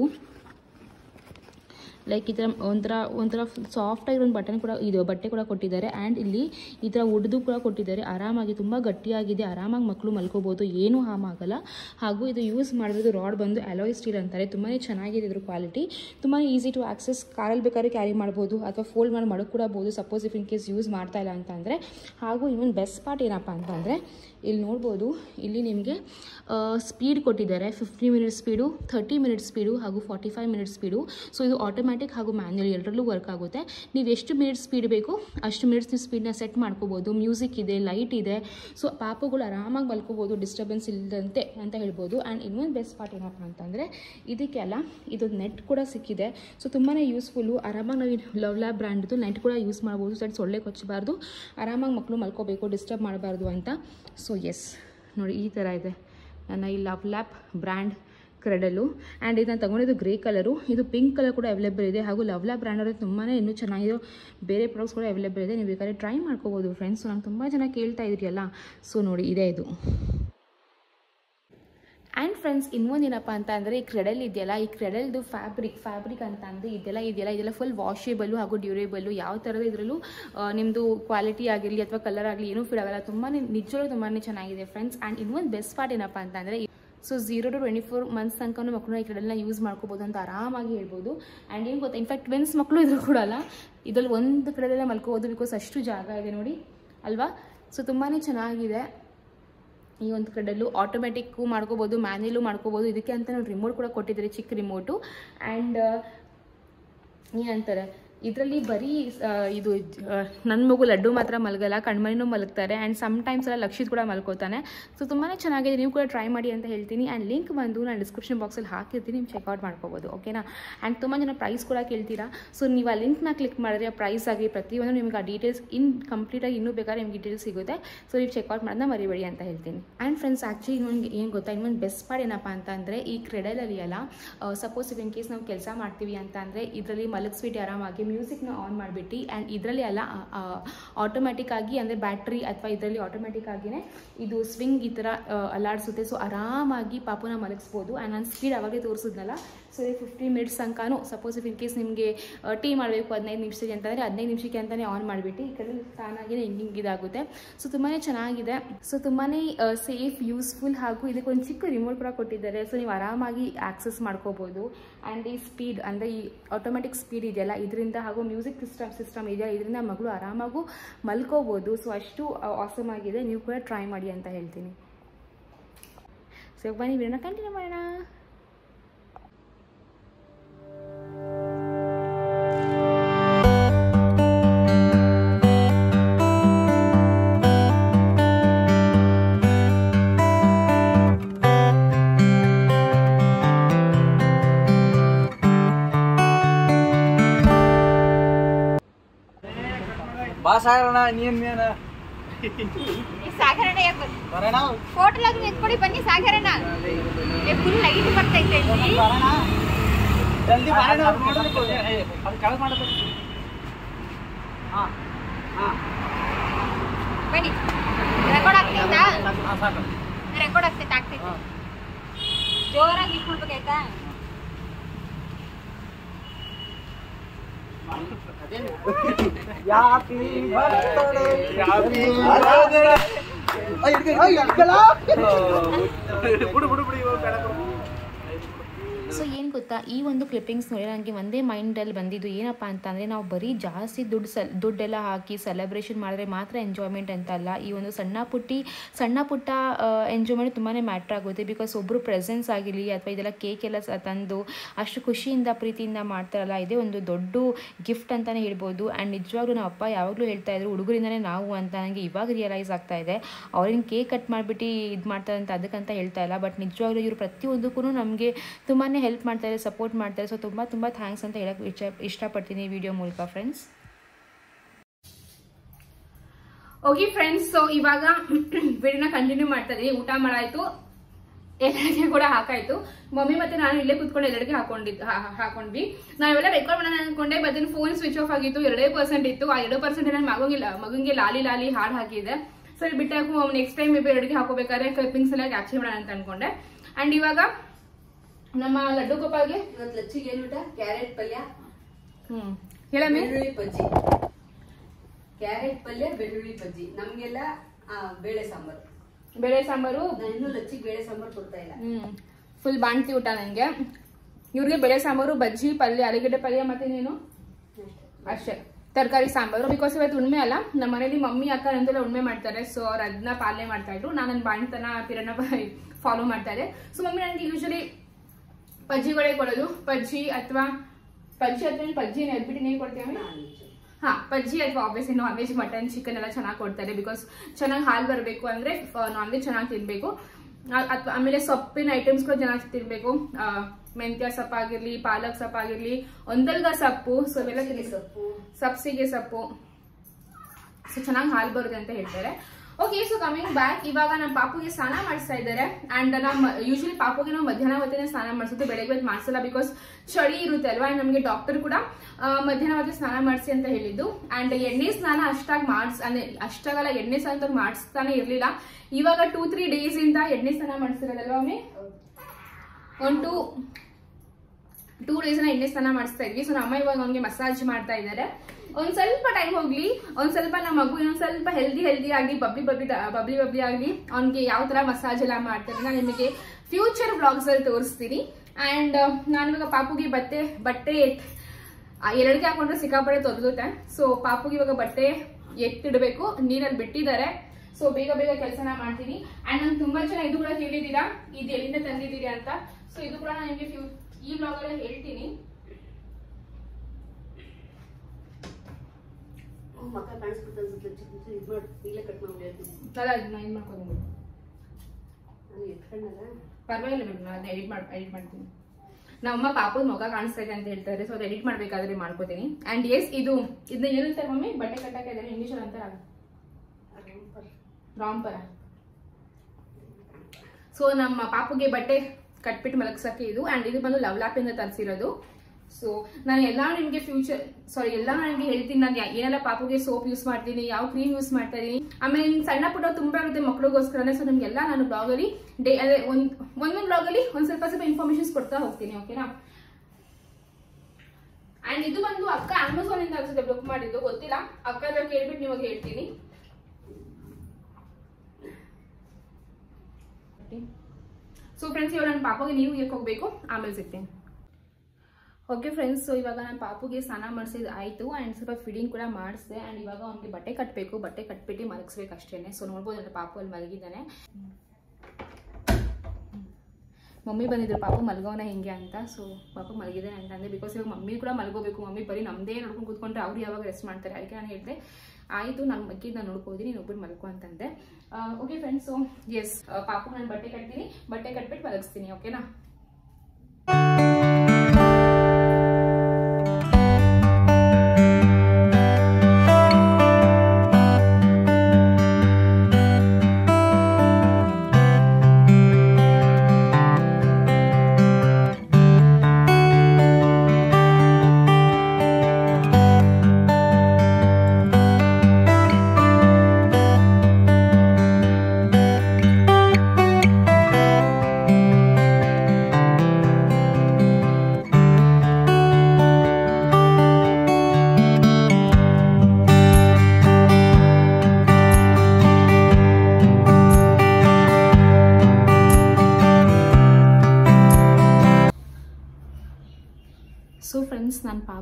[SPEAKER 1] ಲೈಕ್ ಈ ಥರ ಒಂಥರ ಒಂಥರ ಸಾಫ್ಟ್ ಆಗಿರೋ ಒಂದು ಬಟನ್ ಕೂಡ ಇದು ಬಟ್ಟೆ ಕೂಡ ಕೊಟ್ಟಿದ್ದಾರೆ ಆ್ಯಂಡ್ ಇಲ್ಲಿ ಈ ಥರ ಉಡ್ದು ಕೂಡ ಕೊಟ್ಟಿದ್ದಾರೆ ಆರಾಮಾಗಿ ತುಂಬ ಗಟ್ಟಿಯಾಗಿದೆ ಆರಾಮಾಗಿ ಮಕ್ಕಳು ಮಲ್ಕೋಬೋದು ಏನೂ ಹಾಮ್ ಆಗಲ್ಲ ಹಾಗೂ ಇದು ಯೂಸ್ ಮಾಡಿರೋದು ರಾಡ್ ಬಂದು ಅಲಾಯ್ ಸ್ಟೀಲ್ ಅಂತಾರೆ ತುಂಬಾ ಚೆನ್ನಾಗಿದೆ ಇದ್ರ ಕ್ವಾಲಿಟಿ ತುಂಬಾ ಈಸಿ ಟು ಆಕ್ಸೆಸ್ ಕಾರಲ್ಲಿ ಬೇಕಾದ್ರೆ ಕ್ಯಾರಿ ಮಾಡ್ಬೋದು ಅಥವಾ ಫೋಲ್ಡ್ ಮಾಡಿ ಮಡಕ್ ಕೂಡ ಬೋದು suppose if in case use ಮಾಡ್ತಾ ಇಲ್ಲ ಅಂತಂದರೆ ಹಾಗೂ ಇನ್ನೊಂದು ಬೆಸ್ಟ್ ಪಾರ್ಟ್ ಏನಪ್ಪ ಅಂತಂದರೆ ಇಲ್ಲಿ ನೋಡ್ಬೋದು ಇಲ್ಲಿ ನಿಮಗೆ ಸ್ಪೀಡ್ ಕೊಟ್ಟಿದ್ದಾರೆ fifty minutes speed thirty minutes speed ಹಾಗೂ forty five minutes speed so ಇದು ಆಟೋಮ್ಯಾಟಿಕ್ ಹಾಗೂ ಮ್ಯಾನ್ಯಲ್ ಎರಡರಲ್ಲೂ ವರ್ಕ್ ಆಗುತ್ತೆ ನೀವು ಎಷ್ಟು ಮಿನಿಟ್ಸ್ ಸ್ಪೀಡ್ ಬೇಕು ಅಷ್ಟು ಮಿನಿಟ್ಸ್ ನೀವು ಸ್ಪೀಡ್ನ ಸೆಟ್ ಮಾಡ್ಕೋಬೋದು ಮ್ಯೂಸಿಕ್ ಇದೆ ಲೈಟ್ ಇದೆ ಸೊ ಪಾಪುಗಳು ಆರಾಮಾಗಿ ಮಲ್ಕೋಬೋದು ಡಿಸ್ಟರ್ಬೆನ್ಸ್ ಇಲ್ಲದಂತೆ ಅಂತ ಹೇಳ್ಬೋದು ಆ್ಯಂಡ್ ಇನ್ನೊಂದು ಬೆಸ್ಟ್ ಪಾರ್ಟ್ ಏನಪ್ಪ ಅಂತಂದರೆ ಇದಕ್ಕೆಲ್ಲ ಇದು ನೆಟ್ ಕೂಡ ಸಿಕ್ಕಿದೆ ಸೊ ತುಂಬಾ ಯೂಸ್ಫುಲ್ಲು ಆರಾಮಾಗಿ ನಾವು ಲವ್ ಲ್ಯಾಬ್ ಬ್ರ್ಯಾಂಡ್ದು ನೆಟ್ ಕೂಡ ಯೂಸ್ ಮಾಡ್ಬೋದು ಸೊ ಸೊಳ್ಳೆ ಕೊಚ್ಚಬಾರ್ದು ಆರಾಮಾಗಿ ಮಕ್ಕಳು ಮಲ್ಕೋಬೇಕು ಡಿಸ್ಟರ್ಬ್ ಮಾಡಬಾರ್ದು ಅಂತ ಸೊ ಎಸ್ ನೋಡಿ ಈ ಥರ ಇದೆ ನನ್ನ ಈ love lap brand cradle and ಇದನ್ನು ತಗೊಂಡಿದ್ದು ಗ್ರೇ ಕಲರು ಇದು ಪಿಂಕ್ ಕಲರ್ ಕೂಡ ಅವೈಲೇಬಲ್ ಇದೆ ಹಾಗೂ ಲವ್ ಲ್ಯಾಬ್ ಬ್ರ್ಯಾಂಡ್ ಅವ್ರಿಗೆ ತುಂಬಾ ಇನ್ನೂ ಚೆನ್ನಾಗಿರೋ ಬೇರೆ ಪ್ರಾಡಕ್ಟ್ಸ್ ಕೂಡ ಅವೈಲೇಬಲ್ ಇದೆ ನೀವು ಬೇಕಾದ್ರೆ ಟ್ರೈ ಮಾಡ್ಕೋಬೋದು ಫ್ರೆಂಡ್ಸ್ ನಾನು ತುಂಬ ಜನ ಕೇಳ್ತಾ ಇದ್ರಿಯಲ್ಲ ಸೊ ನೋಡಿ ಇದೆ ಇದು ಆ್ಯಂಡ್ ಫ್ರೆಂಡ್ಸ್ ಇನ್ನೊಂದೇನಪ್ಪ ಅಂತ ಅಂದರೆ ಈ ಕ್ರೆಡಲ್ ಇದೆಯಲ್ಲ ಈ ಕ್ರೆಡಲ್ದು ಫ್ಯಾಬ್ರಿಕ್ ಫ್ಯಾಬ್ರಿಕ್ ಅಂತ ಅಂದರೆ ಇದೆಲ್ಲ ಇದೆಯಲ್ಲ ಇದೆಲ್ಲ ಫುಲ್ ವಾಷೇಬಲ್ಲು ಹಾಗೂ ಡ್ಯೂರೇಬಲ್ಲು ಯಾವ ಥರದ ಇದರಲ್ಲೂ ನಿಮ್ಮದು ಕ್ವಾಲಿಟಿ ಆಗಿರಲಿ ಅಥವಾ ಕಲರ್ ಆಗಲಿ ಏನೂ ಫೀಲ್ ಆಗಲ್ಲ ತುಂಬಾ ನಿಜವಾಗ್ಲೂ ತುಂಬಾ ಚೆನ್ನಾಗಿದೆ ಫ್ರೆಂಡ್ಸ್ ಆ್ಯಂಡ್ ಇನ್ನೊಂದು ಬೆಸ್ಟ್ ಪಾರ್ಟ್ ಏನಪ್ಪ ಅಂತ ಅಂದರೆ so zero to twenty four months ತನಕ ಮಕ್ಕಳನ್ನ ಈ ಕ್ರೆಡಲ್ನ ಯೂಸ್ ಮಾಡ್ಕೋಬೋದು ಅಂತ ಆರಾಮಾಗಿ ಹೇಳ್ಬೋದು ಆ್ಯಂಡ್ ಏನು ಗೊತ್ತಾ ಇನ್ಫ್ಯಾಕ್ಟ್ ಟ್ವಿನ್ಸ್ ಮಕ್ಕಳು ಇದ್ರು ಕೂಡ ಅಲ್ಲ ಇದರಲ್ಲಿ ಒಂದು ಕಡೆಯಲ್ಲೇ ಮಲ್ಕೋಬೋದು ಬಿಕಾಸ್ ಅಷ್ಟು ಜಾಗ ಇದೆ ನೋಡಿ ಅಲ್ವಾ ಸೊ ತುಂಬಾ ಚೆನ್ನಾಗಿದೆ ಈ ಒಂದು ಕ್ರೆಡಲ್ಲು ಆಟೋಮೆಟಿಕ್ಕು ಮಾಡ್ಕೋಬೋದು ಮ್ಯಾನ್ಯಲು ಮಾಡ್ಕೋಬೋದು ಇದಕ್ಕೆ ಅಂತ ನಾವು ರಿಮೋಟ್ ಕೂಡ ಕೊಟ್ಟಿದ್ದಾರೆ ಚಿಕ್ಕ ರಿಮೋಟು ಆ್ಯಂಡ್ ಏನಂತಾರೆ ಇದರಲ್ಲಿ ಬರೀ ಆ, ಇದು ನನ್ನ ಮಗು ಲಡ್ಡು ಮಾತ್ರ ಮಲಗಲ್ಲ ಕಣ್ಮರಿನೂ ಮಲಗ್ತಾರೆ ಆ್ಯಂಡ್ ಸಮ್ಟೈಮ್ಸ್ ಎಲ್ಲ ಲಕ್ಷಿತ್ ಕೂಡ ಮಲ್ಕೋತಾನೆ ಸೊ ತುಂಬಾ ಚೆನ್ನಾಗಿದೆ ನೀವು ಕೂಡ ಟ್ರೈ ಮಾಡಿ ಅಂತ ಹೇಳ್ತೀನಿ ಆ್ಯಂಡ್ ಲಿಂಕ್ ಬಂದು ನಾನು ಡಿಸ್ಕ್ರಿಪ್ಷನ್ ಬಾಕ್ಸಲ್ಲಿ ಹಾಕಿರ್ತೀನಿ ನೀವು ಚೆಕ್ಔಟ್ ಮಾಡ್ಕೋಬೋದು ಓಕೆನಾ ಆ್ಯಂಡ್ ತುಂಬ ಜನ ಪ್ರೈಸ್ ಕೂಡ ಕೇಳ್ತೀರಾ ಸೊ ನೀವು ಆ ಲಿಂಕ್ನ ಕ್ಲಿಕ್ ಮಾಡಿದ್ರೆ ಆ ಪ್ರೈಸ್ ಆಗಲಿ ಪ್ರತಿಯೊಂದು ನಿಮ್ಗೆ ಆ ಡೀಟೇಲ್ಸ್ ಇನ್ ಕಂಪ್ಲೀಟಾಗಿ ಇನ್ನೂ ಬೇಕಾದ್ರೆ ನಿಮ್ಗೆ ಡೀಟೇಲ್ಸ್ ಸಿಗುತ್ತೆ ಸೊ ನೀವು ಚೆಕ್ಔಟ್ ಮಾಡೋದನ್ನ ಮರಿಬೇಡಿ ಅಂತ ಹೇಳ್ತೀನಿ ಆ್ಯಂಡ್ ಫ್ರೆಂಡ್ಸ್ ಆ್ಯಕ್ಚುಲಿ ಇನ್ನೊಂದು ಏನು ಗೊತ್ತಾ ಇನ್ನೊಂದು ಬೆಸ್ಟ್ ಪಾರ್ಟ್ ಏನಪ್ಪ ಅಂತ ಅಂದರೆ ಈ ಕ್ರೆಡಲಲ್ಲಿ ಅಲ್ಲ ಸಪೋಸ್ ಇನ್ ಕೇಸ್ ನಾವು ಕೆಲಸ ಮಾಡ್ತೀವಿ ಅಂತ ಅಂದರೆ ಇದರಲ್ಲಿ ಮಲಗಿಸ್ಬಿಟ್ಟು ಆರಾಮಾಗಿ ಮ್ಯೂಸಿಕ್ನ ಆನ್ ಮಾಡಿಬಿಟ್ಟು ಆ್ಯಂಡ್ ಇದರಲ್ಲಿ ಅಲ್ಲ ಆಟೋಮೆಟಿಕ್ ಆಗಿ ಅಂದರೆ ಬ್ಯಾಟ್ರಿ ಅಥವಾ ಇದರಲ್ಲಿ ಆಟೋಮೆಟಿಕ್ ಆಗಿನೇ ಇದು ಸ್ವಿಂಗ್ ಈ ಥರ ಅಲ್ಲಾಡಿಸುತ್ತೆ ಸೊ ಆರಾಮಾಗಿ ಪಾಪುನ ಮಲಗಿಸ್ಬೋದು ಆ್ಯಂಡ್ ನಾನು ಸ್ಪೀಡ್ ಅವಾಗಲೇ ತೋರಿಸಿದ್ನಲ್ಲ ಸೊ ಇದು ಫಿಫ್ಟಿ ಮಿನಿಟ್ಸ್ ತನಕನೂ ಸಪೋಸ್ ಇಫ್ ಇನ್ ಕೇಸ್ ನಿಮಗೆ ಟೀ ಮಾಡಬೇಕು ಹದಿನೈದು ನಿಮಿಷಕ್ಕೆ ಅಂತಂದರೆ ಹದಿನೈದು ನಿಮಿಷಕ್ಕೆ ಅಂತಲೇ ಆನ್ ಮಾಡಿಬಿಟ್ಟು ಈ ಕಡೆ ತಾನಾಗಿ ಹಿಂಗೆ ಇದಾಗುತ್ತೆ ಸೊ ತುಂಬಾ ಚೆನ್ನಾಗಿದೆ ಸೊ ತುಂಬಾ ಸೇಫ್ ಯೂಸ್ಫುಲ್ ಹಾಗೂ ಇದಕ್ಕೊಂದು ಚಿಕ್ಕ ರಿಮೋಟ್ ಕೂಡ ಕೊಟ್ಟಿದ್ದಾರೆ ಸೊ ನೀವು ಆರಾಮಾಗಿ ಆಕ್ಸೆಸ್ ಮಾಡ್ಕೋಬೋದು ಆ್ಯಂಡ್ ಈ ಸ್ಪೀಡ್ ಅಂದರೆ ಈ ಆಟೋಮೆಟಿಕ್ ಸ್ಪೀಡ್ ಇದೆಯಲ್ಲ ಇದರಿಂದ ಹಾಗೂ ಮ್ಯೂಸಿಕ್ ಸಿಸ್ಟಮ್ ಸಿಸ್ಟಮ್ ಇದೆಯಲ್ಲ ಇದರಿಂದ ಮಗಳು ಆರಾಮಾಗೂ ಮಲ್ಕೋಬೋದು ಸೊ ಅಷ್ಟು ಆಸಮ್ ಆಗಿದೆ ನೀವು ಕೂಡ ಟ್ರೈ ಮಾಡಿ ಅಂತ ಹೇಳ್ತೀನಿ ಸೊ ಬನ್ನಿ ವಿಡಿಯೋನ ಕಂಟಿನ್ಯೂ ಮಾಡೋಣ
[SPEAKER 4] ಬಾ ಸಾಗರಣ ನೀನ್ ಮೇನ
[SPEAKER 2] ಸಾಗರಣ
[SPEAKER 4] ಬರೋಣ
[SPEAKER 2] ಹೋಟೆಲ್ ಆದ್ರೂ ಎತ್ಕೊಡಿ ಬನ್ನಿ ಸಾಗರಣ ಫುಲ್ ಲೈಟ್ ಬರ್ತೈತೆ ಇಲ್ಲಿ.
[SPEAKER 4] ಜಲ್ದಿ ಬರೋಣ ಅದು ಕೆಳಗೆ ಮಾಡೋದು ಹಾ ಹಾ
[SPEAKER 2] ಬನ್ನಿ ರೆಕಾರ್ಡ್ ಆಗ್ತೈತಾ
[SPEAKER 4] ಹಾ, ಸಾಕು
[SPEAKER 2] ರೆಕಾರ್ಡ್ ಆಗ್ತೈತೆ ಆಗ್ತೈತೆ ಜೋರಾಗಿ ಇಟ್ಕೊಳ್ಬೇಕಾಯ್ತಾ
[SPEAKER 4] ಯಾಪಿ ಬರ್ತಡೆ ಯಾಪಿ ಬರ್ತಡೆ ಬಿಡು ಬಿಡು ಬಿಡು ಇವಾಗ ಬೇಡ ಬಿಡು.
[SPEAKER 1] ಸೊ ಏನು ಗೊತ್ತಾ ಈ ಒಂದು ಕ್ಲಿಪ್ಪಿಂಗ್ಸ್ ನೋಡಿ ನನಗೆ ಒಂದೇ ಮೈಂಡಲ್ಲಿ ಬಂದಿದ್ದು ಏನಪ್ಪ ಅಂತಂದರೆ ನಾವು ಬರೀ ಜಾಸ್ತಿ ದುಡ್ಡು ಸಲ್ ದುಡ್ಡೆಲ್ಲ ಹಾಕಿ ಸೆಲೆಬ್ರೇಷನ್ ಮಾಡಿದ್ರೆ ಮಾತ್ರ ಎಂಜಾಯ್ಮೆಂಟ್ ಅಂತ ಅಲ್ಲ ಈ ಒಂದು ಸಣ್ಣ ಪುಟ್ಟಿ ಸಣ್ಣ ಪುಟ್ಟ ಎಂಜಾಯ್ಮೆಂಟ್ ತುಂಬಾ ಮ್ಯಾಟ್ರ್ ಆಗುತ್ತೆ ಬಿಕಾಸ್ ಒಬ್ಬರು ಪ್ರೆಸೆನ್ಸ್ ಆಗಿರಲಿ ಅಥವಾ ಇದೆಲ್ಲ ಕೇಕ್ ಎಲ್ಲ ಸ- ತಂದು ಅಷ್ಟು ಖುಷಿಯಿಂದ ಪ್ರೀತಿಯಿಂದ ಮಾಡ್ತಾರಲ್ಲ ಇದೇ ಒಂದು ದೊಡ್ಡ ಗಿಫ್ಟ್ ಅಂತಲೇ ಹೇಳ್ಬೋದು ಆ್ಯಂಡ್ ನಿಜವಾಗ್ಲೂ ನಮ್ಮ ಅಪ್ಪ ಯಾವಾಗಲೂ ಹೇಳ್ತಾ ಇದ್ರು ಹುಡುಗರಿಂದನೇ ನಾವು ಅಂತ ನನಗೆ ಇವಾಗ ರಿಯಲೈಸ್ ಆಗ್ತಾ ಇದೆ ಅವ್ರೇನು ಕೇಕ್ ಕಟ್ ಮಾಡಿಬಿಟ್ಟು ಇದು ಮಾಡ್ತಾರೆ ಅಂತ ಅದಕ್ಕಂತ ಹೇಳ್ತಾ ಇಲ್ಲ ಬಟ್ ನಿಜವಾಗ್ಲೂ ಇವರು ಪ್ರತಿಯೊಂದಕ್ಕೂ ನಮಗೆ ತುಂಬಾ ಹೆಲ್ಪ್ ಮಾಡ್ತಾರೆ ಸಪೋರ್ಟ್ ಮಾಡ್ತಾರೆ ಸೊ ತುಂಬ ತುಂಬ ಥ್ಯಾಂಕ್ಸ್ ಅಂತ ಹೇಳಕ್ಕೆ ಇಷ್ಟ ಇಷ್ಟಪಡ್ತೀನಿ ವಿಡಿಯೋ ಮೂಲಕ ಫ್ರೆಂಡ್ಸ್ ಓಕೆ ಫ್ರೆಂಡ್ಸ್ ಸೊ ಇವಾಗ ವಿಡಿಯೋನ ಕಂಟಿನ್ಯೂ ಮಾಡ್ತಾ ಇದೀನಿ ಊಟ ಮಾಡಾಯ್ತು ಎಲ್ಲರಿಗೆ ಕೂಡ ಹಾಕಾಯ್ತು ಮಮ್ಮಿ ಮತ್ತೆ ನಾನು ಇಲ್ಲೇ ಕುತ್ಕೊಂಡು ಎಲ್ಲರಿಗೆ ಹಾಕೊಂಡಿದ್ದು ಹಾ- ಹಾ- ಹಾಕೊಂಡ್ವಿ ನಾವೆಲ್ಲ ರೆಕಾರ್ಡ್ ಮಾಡೋಣ ಅನ್ಕೊಂಡೆ ಬಟ್ ಫೋನ್ ಸ್ವಿಚ್ ಆಫ್ ಆಗಿತ್ತು ಎರಡೇ ಪರ್ಸೆಂಟ್ ಇತ್ತು ಆ ಎರಡು ಪರ್ಸೆಂಟ್ ನಾನು ಮಗಂಗೆ ಮಗಂಗೆ ಲಾಲಿ ಲಾಲಿ ಹಾಡು ಹಾಕಿದೆ ಸರಿ ಬಿಟ್ಟಾಕು ನೆಕ್ಸ್ಟ್ ಟೈಮ್ ಮೇಬಿ ಎರಡಿಗೆ ಹಾಕೋಬೇಕಾದ್ರೆ ಕ್ಲಿಪ್ಪಿಂಗ್ಸ್ ಎಲ್ಲ ಕ್ಯಾಪ್ಚರ್ ಮಾಡೋಣ ಅಂತ ಅನ್ಕೊಂಡೆ ಅಂಡ್ ಇವಾಗ ನಮ್ಮ ಲಡ್ಡು ಗೋಪಾಲ್ಗೆ
[SPEAKER 3] ಇವತ್ತು ಲಚ್ಚಿಗೆ ಏನು ಊಟ ಕ್ಯಾರೆಟ್ ಪಲ್ಯ
[SPEAKER 1] ಹ್ಮ್ ಹೇಳಮ್ಮಿ
[SPEAKER 3] ಬೆಳ್ಳುಳ್ಳಿ ಬಜ್ಜಿ ಕ್ಯಾರೆಟ್ ಪಲ್ಯ ಬೆಳ್ಳುಳ್ಳಿ ಬಜ್ಜಿ ನಮ್ಗೆಲ್ಲ ಆ, ಬೇಳೆ ಸಾಂಬಾರು
[SPEAKER 1] ಬೇಳೆ ಸಾಂಬಾರು
[SPEAKER 3] ನಾನು ಇನ್ನೂ ಲಚ್ಚಿಗೆ ಬೇಳೆ ಸಾಂಬಾರು ಕೊಡ್ತಾ ಇಲ್ಲ
[SPEAKER 1] ಹ್ಮ್ ಫುಲ್ ಬಾಣ್ತಿ ಊಟ ನನಗೆ ಇವ್ರಿಗೆ ಬೇಳೆ ಸಾಂಬಾರು ಬಜ್ಜಿ ಪಲ್ಯ ಆಲೂಗಡ್ಡೆ ಪಲ್ಯ ಮತ್ತೆ ನೀನು ಅಷ್ಟೇ ತರಕಾರಿ ಸಾಂಬಾರು ಬಿಕಾಸ್ ಇವತ್ತು ಉಣ್ಮೆ ಅಲ್ಲ ನಮ್ಮ ಮನೇಲಿ ಮಮ್ಮಿ ಅಕ್ಕ ಅಂತೆಲ್ಲ ಉಣ್ಮೆ ಮಾಡ್ತಾರೆ ಸೊ ಅವ್ರು ಅದನ್ನ ಪಾಲನೆ ಮಾಡ್ತಾ ಇದ್ರು ನಾನು ನನ್ನ ಬಾಣ್ತನ ಪಿರಣ ಫಾಲೋ ಮಾಡ್ತಾ ಇದ್ದೆ ಸೊ ಮಮ್ಮಿ ನನಗೆ ಯೂಶಲಿ ಪಜ್ಜಿಗಳೇ ಕೊಡೋದು ಪಜ್ಜಿ ಅಥವಾ ಪಜ್ಜಿ ಅಥವಾ ಪಜ್ಜಿ ಎದ್ಬಿಟ್ಟು ನೀನು ಕೊಡ್ತೀವಿ
[SPEAKER 3] ನಾನ್
[SPEAKER 1] ಹಾ ಪಜ್ಜಿ ಅಥವಾ obviously non veg mutton chicken ಎಲ್ಲ ಚೆನ್ನಾಗಿ ಕೊಡ್ತಾರೆ ಬಿಕಾಸ್ ಚೆನ್ನಾಗಿ ಹಾಲು ಬರಬೇಕು ಅಂದ್ರೆ ನಾನ್ ವೆಜ್ ಚೆನ್ನಾಗಿ ತಿನ್ಬೇಕು ಆ- ಅಥವಾ ಆಮೇಲೆ ಸೊಪ್ಪಿನ ಐಟಮ್ಸ್ಗಳು ಚೆನ್ನಾಗಿ ತಿನ್ಬೇಕು ಆ, ಮೆಂತ್ಯ ಸೊಪ್ಪಾಗಿರ್ಲಿ ಪಾಲಕ್ ಸೊಪ್ಪಾಗಿರ್ಲಿ ಒಂದಲ್ಗ ಸೊಪ್ಪು ಸೊ ಇವೆಲ್ಲ ತಿನ್ನಿ
[SPEAKER 3] ಸೊಪ್ಪು
[SPEAKER 1] ಸಬ್ಸಿಗೆ ಸೊಪ್ಪು ಸೊ ಚೆನ್ನಾಗಿ ಹಾಲು ಬರುತ್ತೆ ಅಂತ ಹೇಳ್ತಾರೆ ಓಕೆ ಸೊ ಕಮಿಂಗ್ ಬ್ಯಾಕ್ ಇವಾಗ ನಮ್ಮ ಪಾಪುಗೆ ಸ್ನಾನ ಮಾಡಿಸ್ತಾ ಇದ್ದಾರೆ ಅಂಡ್ ನಮ್ಮ ಯೂಶಲಿ ಪಾಪುಗೆ ನಾವು ಮಧ್ಯಾಹ್ನ ಹೊತ್ತಿನ ಸ್ನಾನ ಮಾಡಿಸುತ್ತೆ ಬೆಳಗ್ಗೆ ಹೊತ್ತು ಮಾಡಿಸಲ್ಲ ಬಿಕಾಸ್ ಚಳಿ ಇರುತ್ತೆ ಅಲ್ವಾ and ನಮಗೆ ಡಾಕ್ಟರ್ ಕೂಡ ಆ, ಮಧ್ಯಾಹ್ನ ಹೊತ್ತು ಸ್ನಾನ ಮಾಡಿಸಿ ಅಂತ ಹೇಳಿದ್ದು ಅಂಡ್ ಎಣ್ಣೆ ಸ್ನಾನ ಅಷ್ಟಾಗಿ ಮಾಡಿಸ್ ಅಂದ್ರೆ ಅಷ್ಟಾಗಲ್ಲ ಎಣ್ಣೆ ಸ್ನಾನ ಮಾಡಿಸ್ತಾನೆ ಇರ್ಲಿಲ್ಲ ಇವಾಗ ಟೂ ತ್ರೀ ಡೇಸ್ ಇಂದ ಎಣ್ಣೆ ಸ್ನಾನ ಮಾಡಿಸಿರೋದಲ್ವಾ ಒಮ್ಮೆ ಒಂದು ಟೂ ಟೂ ಡೇಸ್ ಎಣ್ಣೆ ಸ್ನಾನ ಮಾಡಿಸ್ತಾ ಇದ್ವಿ ಸೊ ನಮ್ಮ ಇವಾಗ ಅವ್ನಿಗೆ ಮಸಾಜ್ ಮಾಡ್ತಾ ಇದ್ದಾರೆ ಒಂದ್ ಸ್ವಲ್ಪ ಟೈಮ್ ಹೋಗ್ಲಿ ಒಂದ್ ಸ್ವಲ್ಪ ನಮ್ಮ ಮಗು ಇನ್ನೊಂದ್ ಸ್ವಲ್ಪ ಹೆಲ್ದಿ ಹೆಲ್ದಿ ಆಗಿ ಬಬ್ಲಿ ಬಬ್ಲಿ ಬಬ್ಲಿ ಬಬ್ಲಿ ಆಗಿ ಅವ್ನಿಗೆ ಯಾವ ತರ ಮಸಾಜ್ ಎಲ್ಲ ಮಾಡ್ತಾರೆ ನಾನು ನಿಮಗೆ ಫ್ಯೂಚರ್ ವ್ಲಾಗ್ಸ್ ಅಲ್ಲಿ ತೋರಿಸ್ತೀನಿ ಅಂಡ್ ನಾನು ಇವಾಗ ಪಾಪುಗೆ ಬಟ್ಟೆ ಬಟ್ಟೆ ಆ ಎರಡಿಗೆ ಹಾಕೊಂಡ್ರೆ ಸಿಕ್ಕಾಪಡೆ ತೊದಗುತ್ತೆ ಸೊ ಪಾಪುಗೆ ಇವಾಗ ಬಟ್ಟೆ ಎತ್ತಿಡ್ಬೇಕು ನೀರಲ್ಲಿ ಬಿಟ್ಟಿದ್ದಾರೆ ಸೊ ಬೇಗ ಬೇಗ ಕೆಲಸನ ಮಾಡ್ತೀನಿ ಅಂಡ್ ನಂಗೆ ತುಂಬಾ ಜನ ಇದು ಕೂಡ ಕೇಳಿದೀರಾ ಇದು ಎಲ್ಲಿಂದ ತಂದಿದ್ದೀರಿ ಅಂತ ಸೊ ಇದು ಕೂಡ ನಾನು ನಿಮಗೆ ಫ್ಯೂ ಈ ಬ್ಲಾಗ್ ಅಲ್ಲಿ ಹೇಳ್ತೀನಿ
[SPEAKER 3] ಹ್ಮ್, ಮಕ್ಕ ಕಾಣಿಸ್ಬಿಟ್ಟು ಅನ್ಸುತ್ತೆ ಲಚ್ಚಿ ಇದು ಮಾಡಿ ಈಗಲೇ ಕಟ್ ಮಾಡಿ ಹೇಳ್ತೀನಿ
[SPEAKER 1] ಅಲ್ಲ ಅದನ್ನ ಇದು ಮಾಡ್ಕೊಂಡು
[SPEAKER 3] ನಾನು ಎತ್ಕೊಂಡಲ್ಲ
[SPEAKER 1] ಪರವಾಗಿಲ್ಲ ಮೇಡಮ್ ನಾನು ಎಡಿಟ್ ಮಾಡಿ ಎಡಿಟ್ ಮಾಡ್ತೀನಿ ನಮ್ಮಮ್ಮ ಪಾಪದ ಮುಖ ಕಾಣಿಸ್ತಾ ಇದೆ ಅಂತ ಹೇಳ್ತಾರೆ ಸೊ ಅದು ಎಡಿಟ್ ಮಾಡ್ಬೇಕಾದ್ರೆ ಮಾಡ್ಕೋತೀನಿ ಅಂಡ್ ಎಸ್ ಇದು ಇದನ್ನ ಏನಂತಾರೆ ಮಮ್ಮಿ ಬಟ್ಟೆ ಕಟ್ಟಕ್ಕೆ ಇದನ್ನ ಇಂಗ್ಲೀಷ್ ಅಂತಾರೆ ರಾಂಪರ ಸೊ ನಮ್ಮ ಪಾಪುಗೆ ಬಟ್ಟೆ ಕಟ್ಬಿಟ್ಟು ಮಲಗ್ಸಕ್ಕೆ ಇದು ಅಂಡ್ ಇದು ಬಂದು ಲವ್ ಲ್ಯಾಪ್ ಇಂದ ತರಿಸಿರೋದು ಸೊ ನಾನು ಎಲ್ಲ ನಿಮಗೆ ಫ್ಯೂಚರ್ ಸಾರಿ ಎಲ್ಲ ನನಗೆ ಹೇಳ್ತೀನಿ ನಾನು ಯಾ- ಏನೆಲ್ಲ ಪಾಪುಗೆ ಸೋಪ್ ಯೂಸ್ ಮಾಡ್ತೀನಿ ಯಾವ ಕ್ರೀಮ್ ಯೂಸ್ ಮಾಡ್ತಾ ಇದೀನಿ ಆಮೇಲೆ ಇನ್ನು ಸಣ್ಣ ಪುಟ್ಟ ತುಂಬಾ ಇರುತ್ತೆ ಮಕ್ಳಿಗೋಸ್ಕರನೇ ಸೊ ನಿಮ್ಗೆಲ್ಲ ನಾನು ಬ್ಲಾಗ್ ಅಲ್ಲಿ ಡೇ ಅದೇ ಒಂದ್ ಒಂದೊಂದು ಬ್ಲಾಗ್ ಅಲ್ಲಿ ಒಂದ್ ಸ್ವಲ್ಪ ಸ್ವಲ್ಪ ಇನ್ಫಾರ್ಮೇಶನ್ಸ್ ಕೊಡ್ತಾ ಹೋಗ್ತೀನಿ ಓಕೆನಾ ಅಂಡ್ ಇದು ಬಂದು ಅಕ್ಕ ಅಮೆಝಾನ್ ಇಂದ ಅನ್ಸುತ್ತೆ ಬುಕ್ ಮಾಡಿದ್ದು ಗೊತ್ತಿಲ್ಲ ಅಕ್ಕ ಹತ್ರ ಕೇಳ್ಬಿಟ್ಟು ನಿಮಗೆ ಹೇಳ್ತೀನಿ ಸೊ ಫ್ರೆಂಡ್ಸ್ ಇವಾಗ ನನ್ನ ಪಾಪಗೆ ನೀವು ಏಕೆ ಹೋಗ್ಬೇಕು ಆಮೇಲೆ ಸಿಗ್ತೀನಿ ಓಕೆ ಫ್ರೆಂಡ್ಸ್ ಸೊ ಇವಾಗ ನಾನು ಪಾಪುಗೆ ಸ್ನಾನ ಮಾಡಿಸಿದ ಆಯಿತು ಆ್ಯಂಡ್ ಸ್ವಲ್ಪ ಫೀಡಿಂಗ್ ಕೂಡ ಮಾಡಿಸಿದೆ ಆ್ಯಂಡ್ ಇವಾಗ ಅವ್ನಿಗೆ ಬಟ್ಟೆ ಕಟ್ಟಬೇಕು ಬಟ್ಟೆ ಕಟ್ಬಿಟ್ಟು ಮಲಗಿಸ್ಬೇಕು ಅಷ್ಟೇ ಸೊ ನೋಡ್ಬೋದು ನನ್ನ ಪಾಪು ಅಲ್ಲಿ ಮಲಗಿದ್ದಾನೆ ಮಮ್ಮಿ ಬಂದಿದ್ರು ಪಾಪು ಮಲ್ಗೋನ ಹೆಂಗೆ ಅಂತ ಸೊ ಪಾಪು ಮಲಗಿದೆ ಅಂತ ಅಂದೆ ಬಿಕಾಸ್ ಇವಾಗ ಮಮ್ಮಿ ಕೂಡ ಮಲ್ಗೋಬೇಕು ಮಮ್ಮಿ ಬರೀ ನಮ್ಮದೇ ನೋಡ್ಕೊಂಡು ಕೂತ್ಕೊಂಡ್ರೆ ಅವ್ರು ಯಾವಾಗ ರೆಸ್ಟ್ ಮಾಡ್ತಾರೆ ಅದಕ್ಕೆ ನಾನು ಹೇಳಿದೆ ಆಯಿತು ನಾನು ಮಕ್ಕಿ ನಾನು ನೋಡ್ಕೋತೀನಿ ನೀನು ಒಬ್ಬರು ಮಲ್ಕೊ ಅಂತಂದೆ ಓಕೆ ಫ್ರೆಂಡ್ಸ್ ಸೊ ಎಸ್ ಪಾಪು ನಾನು ಬಟ್ಟೆ ಕಟ್ತೀನಿ ಬಟ್ಟೆ ಕಟ್ಬಿಟ್ಟು ಮಲಗಿಸ್ತೀನಿ ಓಕೆನಾ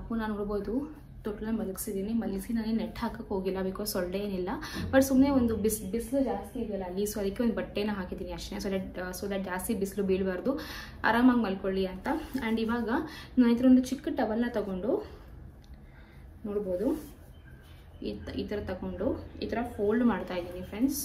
[SPEAKER 1] ಪಾಪು ನಾನು ನೋಡ್ಬೋದು ತೊಟ್ಲಲ್ಲಿ ಮಲಗಿಸಿದ್ದೀನಿ ಮಲಗಿಸಿ ನಾನು ನೆಟ್ ಹಾಕಕ್ಕೆ ಹೋಗಿಲ್ಲ ಬಿಕಾಸ್ ಸೊಳ್ಳೆ ಏನಿಲ್ಲ ಬಟ್ ಸುಮ್ಮನೆ ಒಂದು ಬಿಸ್ ಬಿಸಿಲು ಜಾಸ್ತಿ ಇದೆಯಲ್ಲ ಅಲ್ಲಿ ಸೊ ಅದಕ್ಕೆ ಒಂದು ಬಟ್ಟೆನ ಹಾಕಿದ್ದೀನಿ ಅಷ್ಟೇ ಸೊ ದಟ್ ಸೊ ದಟ್ ಜಾಸ್ತಿ ಬಿಸಿಲು ಬೀಳಬಾರ್ದು ಆರಾಮಾಗಿ ಮಲ್ಕೊಳ್ಳಿ ಅಂತ ಆ್ಯಂಡ್ ಇವಾಗ ನನ್ನ ಹತ್ರ ಒಂದು ಚಿಕ್ಕ ಟವಲ್ನ ತಗೊಂಡು ನೋಡ್ಬೋದು ಈ ತ- ಈ ಥರ ತಗೊಂಡು ಈ ಥರ ಫೋಲ್ಡ್ ಮಾಡ್ತಾ ಇದ್ದೀನಿ ಫ್ರೆಂಡ್ಸ್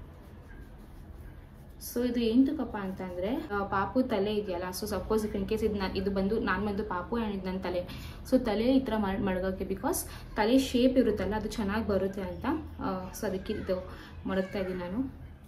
[SPEAKER 1] ಸೊ ಇದು ಎಂತಕ್ಕಪ್ಪ ಅಂತಂದರೆ ಪಾಪು ತಲೆ ಇದೆಯಲ್ಲ ಸೊ ಸಪೋಸ್ ಇನ್ ಕೇಸ್ ಇದು ನಾನು ಇದು ಬಂದು ನಾನು ಬಂದು ಪಾಪು ಆ್ಯಂಡ್ ಇದು ನನ್ನ ತಲೆ ಸೊ ತಲೆ ಈ ಥರ ಮಾಡಿ ಮಡಗೋಕ್ಕೆ ಬಿಕಾಸ್ ತಲೆ ಶೇಪ್ ಇರುತ್ತಲ್ಲ ಅದು ಚೆನ್ನಾಗಿ ಬರುತ್ತೆ ಅಂತ ಸೊ ಅದಕ್ಕೆ ಇದು ಮಡಗ್ತಾ ಇದ್ದೀನಿ ನಾನು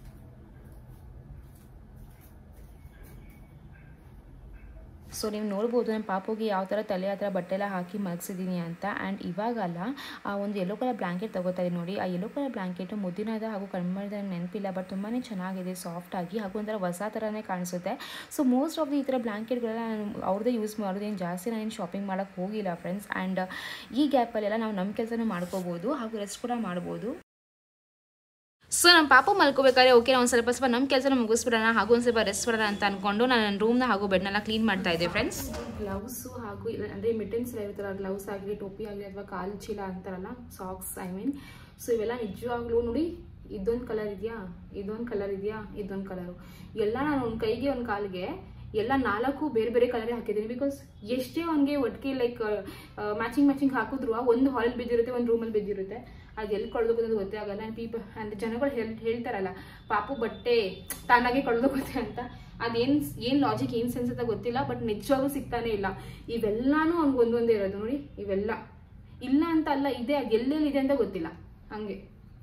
[SPEAKER 1] ಸೊ ನೀವು ನೋಡ್ಬೋದು ನನ್ನ ಪಾಪುಗೆ ಯಾವ ಥರ ತಲೆ ಹತ್ರ ಬಟ್ಟೆ ಎಲ್ಲ ಹಾಕಿ ಮಲಗಿಸಿದ್ದೀನಿ ಅಂತ ಆ್ಯಂಡ್ ಇವಾಗಲ್ಲ ಆ ಒಂದು ಯೆಲ್ಲೋ ಕಲರ್ ಬ್ಲ್ಯಾಂಕೆಟ್ ತಗೋತಾ ಇದ್ದೀನಿ ನೋಡಿ ಆ ಯೆಲ್ಲೋ ಕಲರ್ ಬ್ಲ್ಯಾಂಕೆಟು ಮುದ್ದಿನದ ಹಾಗೂ ಕಣ್ಮರದ ನೆನಪಿಲ್ಲ ಬಟ್ ತುಂಬಾ ಚೆನ್ನಾಗಿದೆ ಸಾಫ್ಟ್ ಆಗಿ ಹಾಗೂ ಒಂಥರ ಹೊಸ ಥರನೇ ಕಾಣಿಸುತ್ತೆ ಸೊ ಮೋಸ್ಟ್ ಆಫ್ ದಿ ಈ ಥರ ಬ್ಲ್ಯಾಂಕೆಟ್ಗಳೆಲ್ಲ ನಾನು ಅವ್ರದ್ದೇ ಯೂಸ್ ಮಾಡೋದು ಏನು ಜಾಸ್ತಿ ನಾನೇನು ಶಾಪಿಂಗ್ ಮಾಡೋಕ್ಕೆ ಹೋಗಿಲ್ಲ ಫ್ರೆಂಡ್ಸ್ ಆ್ಯಂಡ್ ಈ ಗ್ಯಾಪಲ್ಲೆಲ್ಲ ನಾವು ನಮ್ಮ ಕೆಲಸನೂ ಮಾಡ್ಕೋಬೋದು ಹಾಗೂ ರೆಸ್ಟ್ ಕೂಡ ಮಾಡ್ಬೋದು ಸೊ ನಮ್ಮ ಪಾಪು ಮಲ್ಕೋಬೇಕಾದ್ರೆ ಓಕೆ ನಾವು ಒಂದು ಸ್ವಲ್ಪ ಸ್ವಲ್ಪ ನಮ್ಮ ಕೆಲಸನ ಮುಗಿಸ್ಬಿಡೋಣ ಹಾಗೂ ಒಂದು ಸ್ವಲ್ಪ ರೆಸ್ಟ್ ಬರೋಣ ಅಂತ ಅಂದ್ಕೊಂಡು ನಾನು ನನ್ನ ರೂಮ್ನ ಹಾಗೂ ಬೆಡ್ನೆಲ್ಲ ಕ್ಲೀನ್ ಮಾಡ್ತಾ ಇದ್ದೆ ಫ್ರೆಂಡ್ಸ್ ಗ್ಲೌಸು ಹಾಗೂ ಇಲ್ಲ ಅಂದರೆ ಮಿಟನ್ಸ್ ಎಲ್ಲ ಇರ್ತಾರಲ್ಲ ಗ್ಲೌಸ್ ಆಗಲಿ ಟೋಪಿ ಆಗಲಿ ಅಥವಾ ಕಾಲು ಚೀಲ ಅಂತಾರಲ್ಲ ಸಾಕ್ಸ್ ಐ ಮೀನ್ ಸೊ ಇವೆಲ್ಲ ನಿಜವಾಗ್ಲೂ ನೋಡಿ ಇದೊಂದು ಕಲರ್ ಇದೆಯಾ ಇದೊಂದು ಕಲರ್ ಇದೆಯಾ ಇದೊಂದು ಕಲರು ಎಲ್ಲ ನಾನು ಒಂದು ಕೈಗೆ ಒಂದು ಕಾಲಿಗೆ ಎಲ್ಲ ನಾಲ್ಕು ಬೇರೆ ಬೇರೆ ಕಲರೇ ಹಾಕಿದ್ದೀನಿ ಬಿಕಾಸ್ ಎಷ್ಟೇ ಅವನಿಗೆ ಒಟ್ಟಿಗೆ ಲೈಕ್ ಮ್ಯಾಚಿಂಗ್ ಮ್ಯಾಚಿಂಗ್ ಹಾಕಿದ್ರು ಒಂದು ಹಾಲ್ ಬಿದ್ದಿರುತ್ತೆ ಒಂದು ರೂಮಲ್ಲಿ ಬಿದ್ದಿರುತ್ತೆ ಅದು ಎಲ್ಲಿ ಕಳೆದೋಗುತ್ತೆ ಅಂತ ಗೊತ್ತೇ ಆಗಲ್ಲ ಆ್ಯಂಡ್ ಪೀಪ ಅಂದರೆ ಜನಗಳು ಹೇಳ್ ಹೇಳ್ತಾರಲ್ಲ ಪಾಪು ಬಟ್ಟೆ ತಾನಾಗೆ ಕಳೆದೋಗುತ್ತೆ ಅಂತ ಅದೇನು ಏನು ಲಾಜಿಕ್ ಏನು ಸೆನ್ಸ್ ಅಂತ ಗೊತ್ತಿಲ್ಲ ಬಟ್ ನಿಜವಾಗ್ಲೂ ಸಿಗ್ತಾನೆ ಇಲ್ಲ ಇವೆಲ್ಲಾನು ಅವ್ನಿಗೆ ಒಂದೊಂದೇ ಇರೋದು ನೋಡಿ ಇವೆಲ್ಲ ಇಲ್ಲ ಅಂತ ಅಲ್ಲ ಇದೆ ಅದು ಎಲ್ಲೆಲ್ಲಿದೆ ಅಂತ ಗೊತ್ತಿಲ್ಲ ಹಂಗೆ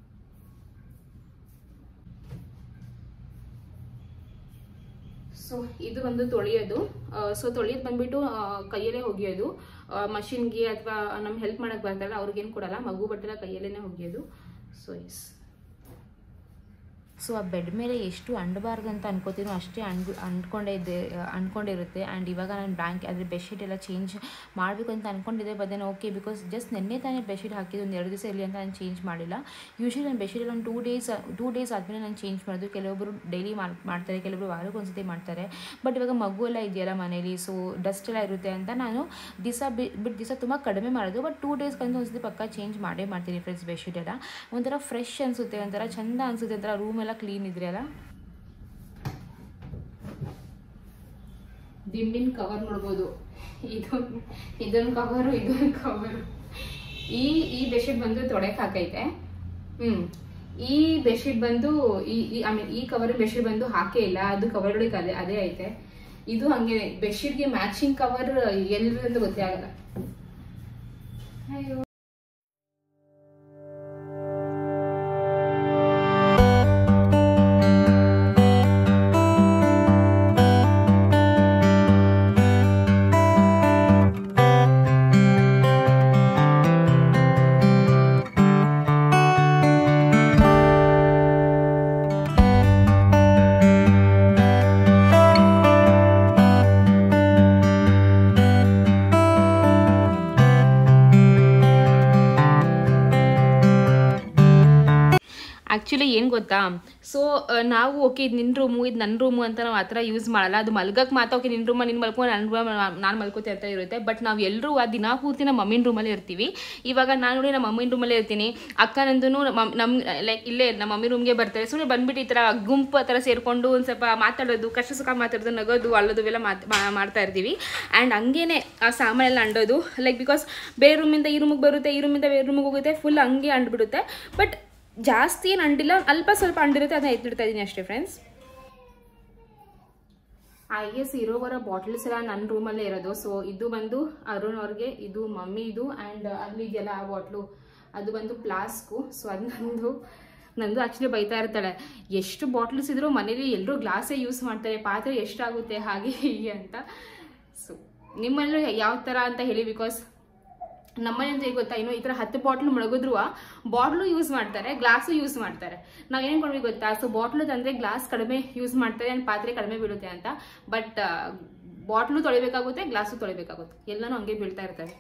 [SPEAKER 1] ಸೊ ಇದು ಬಂದು ತೊಳೆಯೋದು ಸೊ ತೊಳೆಯೋದು ಬಂದ್ಬಿಟ್ಟು ಆ, ಕೈಯಲ್ಲೇ ಒಗೆಯೋದು ಮಷಿನ್ಗೆ ಅಥವಾ ನಮ್ಗೆ ಹೆಲ್ಪ್ ಮಾಡಕ್ಕೆ ಬರ್ತಾರಲ್ಲ ಅವ್ರಿಗೇನು ಕೊಡಲ್ಲ ಮಗು ಬಟ್ಟೆಲ್ಲ ಕೈಯಲ್ಲೇ ಒಗೆಯೋದು ಸೊ ಎಸ್ ಸೊ ಆ ಬೆಡ್ ಮೇಲೆ ಎಷ್ಟು ಅಂಡಬಾರ್ದು ಅಂತ ಅನ್ಕೋತೀನೋ ಅಷ್ಟೇ ಅಂಡ್ ಅಂದ್ಕೊಂಡೇ ಇದೆ ಅಂದ್ಕೊಂಡಿರುತ್ತೆ ಆ್ಯಂಡ್ ಇವಾಗ ನಾನು ಬ್ಯಾಂಕ್ ಅಂದರೆ ಬೆಡ್ಶೀಟ್ ಎಲ್ಲ ಚೇಂಜ್ ಮಾಡಬೇಕು ಅಂತ ಅಂದ್ಕೊಂಡಿದ್ದೆ but then okay because just ನಿನ್ನೆ ತಾನೇ ಬೆಡ್ಶೀಟ್ ಹಾಕಿದ್ದು ಒಂದು ಎರಡು ದಿವಸ ಇರಲಿ ಅಂತ ನಾನು ಚೇಂಜ್ ಮಾಡಿಲ್ಲ ಯೂಶ್ವಲಿ ನಾನು ಬೆಡ್ಶೀಟ್ ಒಂದು ಟೂ ಡೇಸ್ ಟೂ ಡೇಸ್ ಆದಮೇಲೆ ನಾನು ಚೇಂಜ್ ಮಾಡೋದು ಕೆಲವೊಬ್ಬರು ಡೈಲಿ ಮಾಡ್ತಾರೆ ಕೆಲವೊಬ್ಬರು ವಾರಕ್ಕೆ ಒಂದ್ಸತಿ ಮಾಡ್ತಾರೆ ಬಟ್ ಇವಾಗ ಮಗು ಎಲ್ಲ ಇದೆಯಲ್ಲ ಮನೇಲಿ ಸೊ ಡಸ್ಟ್ ಎಲ್ಲ ಇರುತ್ತೆ ಅಂತ ನಾನು ದಿವಸ ಬಿಟ್ಟು ದಿವಸ ತುಂಬ ಕಡಿಮೆ ಮಾಡೋದು ಬಟ್ ಟೂ ಡೇಸ್ಗಂತ ಒಂದ್ಸತಿ ಪಕ್ಕ ಚೇಂಜ್ ಮಾಡೇ ಮಾಡ್ತೀನಿ ಫ್ರೆಂಡ್ಸ್ ಬೆಡ್ಶೀಟ್ ಎಲ್ಲ ಒಂಥರ ಫ್ರೆಶ್ ಅನಿಸುತ್ತೆ ಒಂಥರ ಚಂದ ಅನಿಸುತ್ತೆ ಒಂಥರ ರೂಮ್ ಎಲ್ಲ ಕ್ಲೀನ್ ಇದ್ರೆ ಅಲ್ಲ ದಿಂಬಿನ ಕವರ್ ನೋಡ್ಬೋದು ಇದೊಂದು ಇದೊಂದು ಕವರು ಇದೊಂದು ಕವರು ಈ ಈ ಬೆಡ್ಶೀಟ್ ಬಂದು ತೊಡೆಕ್ ಹಾಕೈತೆ ಹ್ಮ್ ಈ ಬೆಡ್ಶೀಟ್ ಬಂದು ಈ ಐ ಮೀನ್ ಈ ಕವರ್ ಬೆಡ್ಶೀಟ್ ಬಂದು ಹಾಕೇ ಇಲ್ಲ ಅದು ಕವರ್ ಒಳಗೆ ಅದೇ ಅದೇ ಐತೆ ಇದು ಹಂಗೆ ಬೆಡ್ಶೀಟ್ಗೆ ಮ್ಯಾಚಿಂಗ್ ಕವರ್ ಎಲ್ರು ಅಂತ ಗೊತ್ತೇ ಆಗಲ್ಲ ಅಯ್ಯೋ ಆ್ಯಕ್ಚುಲಿ ಏನು ಗೊತ್ತಾ ಸೊ ನಾವು ಓಕೆ ಇದು ನಿನ್ನ ರೂಮು ಇದು ನನ್ನ ರೂಮು ಅಂತ ನಾವು ಆ ಥರ ಯೂಸ್ ಮಾಡಲ್ಲ ಅದು ಮಲ್ಗಕ್ಕೆ ಮಾತ್ರ ಓಕೆ ನಿನ್ನ ರೂಮಲ್ಲಿ ನಿನ್ನ ಮಲ್ಕೊ ನನ್ನ ರೂಮ್ ನಾನು ಮಲ್ಕೋತೆ ಅಂತ ಇರುತ್ತೆ ಬಟ್ ನಾವು ಎಲ್ಲರೂ ಆ ದಿನ ಪೂರ್ತಿ ನಮ್ಮ ಮಮ್ಮಿನ ರೂಮಲ್ಲೇ ಇರ್ತೀವಿ ಇವಾಗ ನಾನು ನೋಡಿ ನಮ್ಮ ಮಮ್ಮಿನ ರೂಮಲ್ಲೇ ಇರ್ತೀನಿ ಅಕ್ಕ ನಂದು ನಮ್ಮ ಲೈಕ್ ಇಲ್ಲೇ ನಮ್ಮ ಮಮ್ಮಿ ರೂಮ್ಗೆ ಬರ್ತಾರೆ ಸುಮ್ಮನೆ ಬಂದ್ಬಿಟ್ಟು ಈ ಥರ ಗುಂಪು ಆ ಥರ ಸೇರಿಕೊಂಡು ಒಂದು ಸ್ವಲ್ಪ ಮಾತಾಡೋದು ಕಷ್ಟ ಸುಖ ಮಾತಾಡೋದು ನಗೋದು ಅಳ್ಳೋದು ಇವೆಲ್ಲ ಮಾತ್ ಮಾ- ಮಾಡ್ತಾ ಇರ್ತೀವಿ ಆ್ಯಂಡ್ ಹಂಗೇನೆ ಆ ಸಾಮಾನೆಲ್ಲ ಅಂಡೋದು ಲೈಕ್ ಬಿಕಾಸ್ ಬೇರೆ ರೂಮಿಂದ ಈ ರೂಮಿಗೆ ಬರುತ್ತೆ ಈ ರೂಮಿಂದ ಬೇರೆ ರೂಮಿಗೆ ಹೋಗುತ್ತೆ ಫುಲ್ ಹಂಗೆ ಅಂಡ್ಬಿಡುತ್ತೆ ಬಟ್ ಜಾಸ್ತಿ ಏನು ಅಂಡಿಲ್ಲ ಅಲ್ಪ ಸ್ವಲ್ಪ ಅಂಡಿರುತ್ತೆ ಅದನ್ನ ಎತ್ತಿಡ್ತಾ ಇದ್ದೀನಿ ಅಷ್ಟೇ ಫ್ರೆಂಡ್ಸ್ ಐ ಗೆಸ್ ಇರೋ ಬರೋ ಬಾಟಲ್ಸ್ ಎಲ್ಲ ನನ್ನ ರೂಮಲ್ಲೇ ಇರೋದು ಸೊ ಇದು ಬಂದು ಅರುಣ್ ಅವ್ರಿಗೆ ಇದು ಮಮ್ಮಿದು ಆ್ಯಂಡ್ ಅಲ್ಲಿ ಇದೆಯಲ್ಲ ಆ ಬಾಟ್ಲು ಅದು ಬಂದು ಪ್ಲಾಸ್ಕು ಸೊ ಅದು ನಂದು ನಂದು ಆ್ಯಕ್ಚುಲಿ ಬೈತಾ ಇರ್ತಾಳೆ ಎಷ್ಟು ಬಾಟ್ಲ್ಸ್ ಇದ್ರೂ ಮನೇಲಿ ಎಲ್ಲರೂ ಗ್ಲಾಸೇ ಯೂಸ್ ಮಾಡ್ತಾರೆ ಪಾತ್ರೆ ಎಷ್ಟಾಗುತ್ತೆ ಹಾಗೆ ಹೀಗೆ ಅಂತ ಸೊ ನಿಮ್ಮಲ್ಲೂ ಯಾವ ಥರ ಅಂತ ಹೇಳಿ ಬಿಕಾಸ್ ನಮ್ಮನೆ ಅಂತ ಗೊತ್ತಾ ಇನ್ನು ಈ ಥರ ಹತ್ತು ಬಾಟ್ಲು ಮುಳುಗಿದ್ರು ಬಾಟ್ಲು ಯೂಸ್ ಮಾಡ್ತಾರೆ ಗ್ಲಾಸು ಯೂಸ್ ಮಾಡ್ತಾರೆ ನಾವು ಏನು ಕೊಡ್ಬೇಕು ಗೊತ್ತಾ ಸೊ ಬಾಟ್ಲು ತಂದರೆ ಗ್ಲಾಸ್ ಕಡಿಮೆ ಯೂಸ್ ಮಾಡ್ತಾರೆ and ಪಾತ್ರೆ ಕಡಿಮೆ ಬೀಳುತ್ತೆ ಅಂತ ಬಟ್ ಬಾಟ್ಲು ತೊಳಿಬೇಕಾಗುತ್ತೆ ಗ್ಲಾಸು ತೊಳಿಬೇಕಾಗುತ್ತೆ ಎಲ್ಲನೂ ಹಂಗೆ ಬೀಳ್ತಾ ಇರ್ತವೆ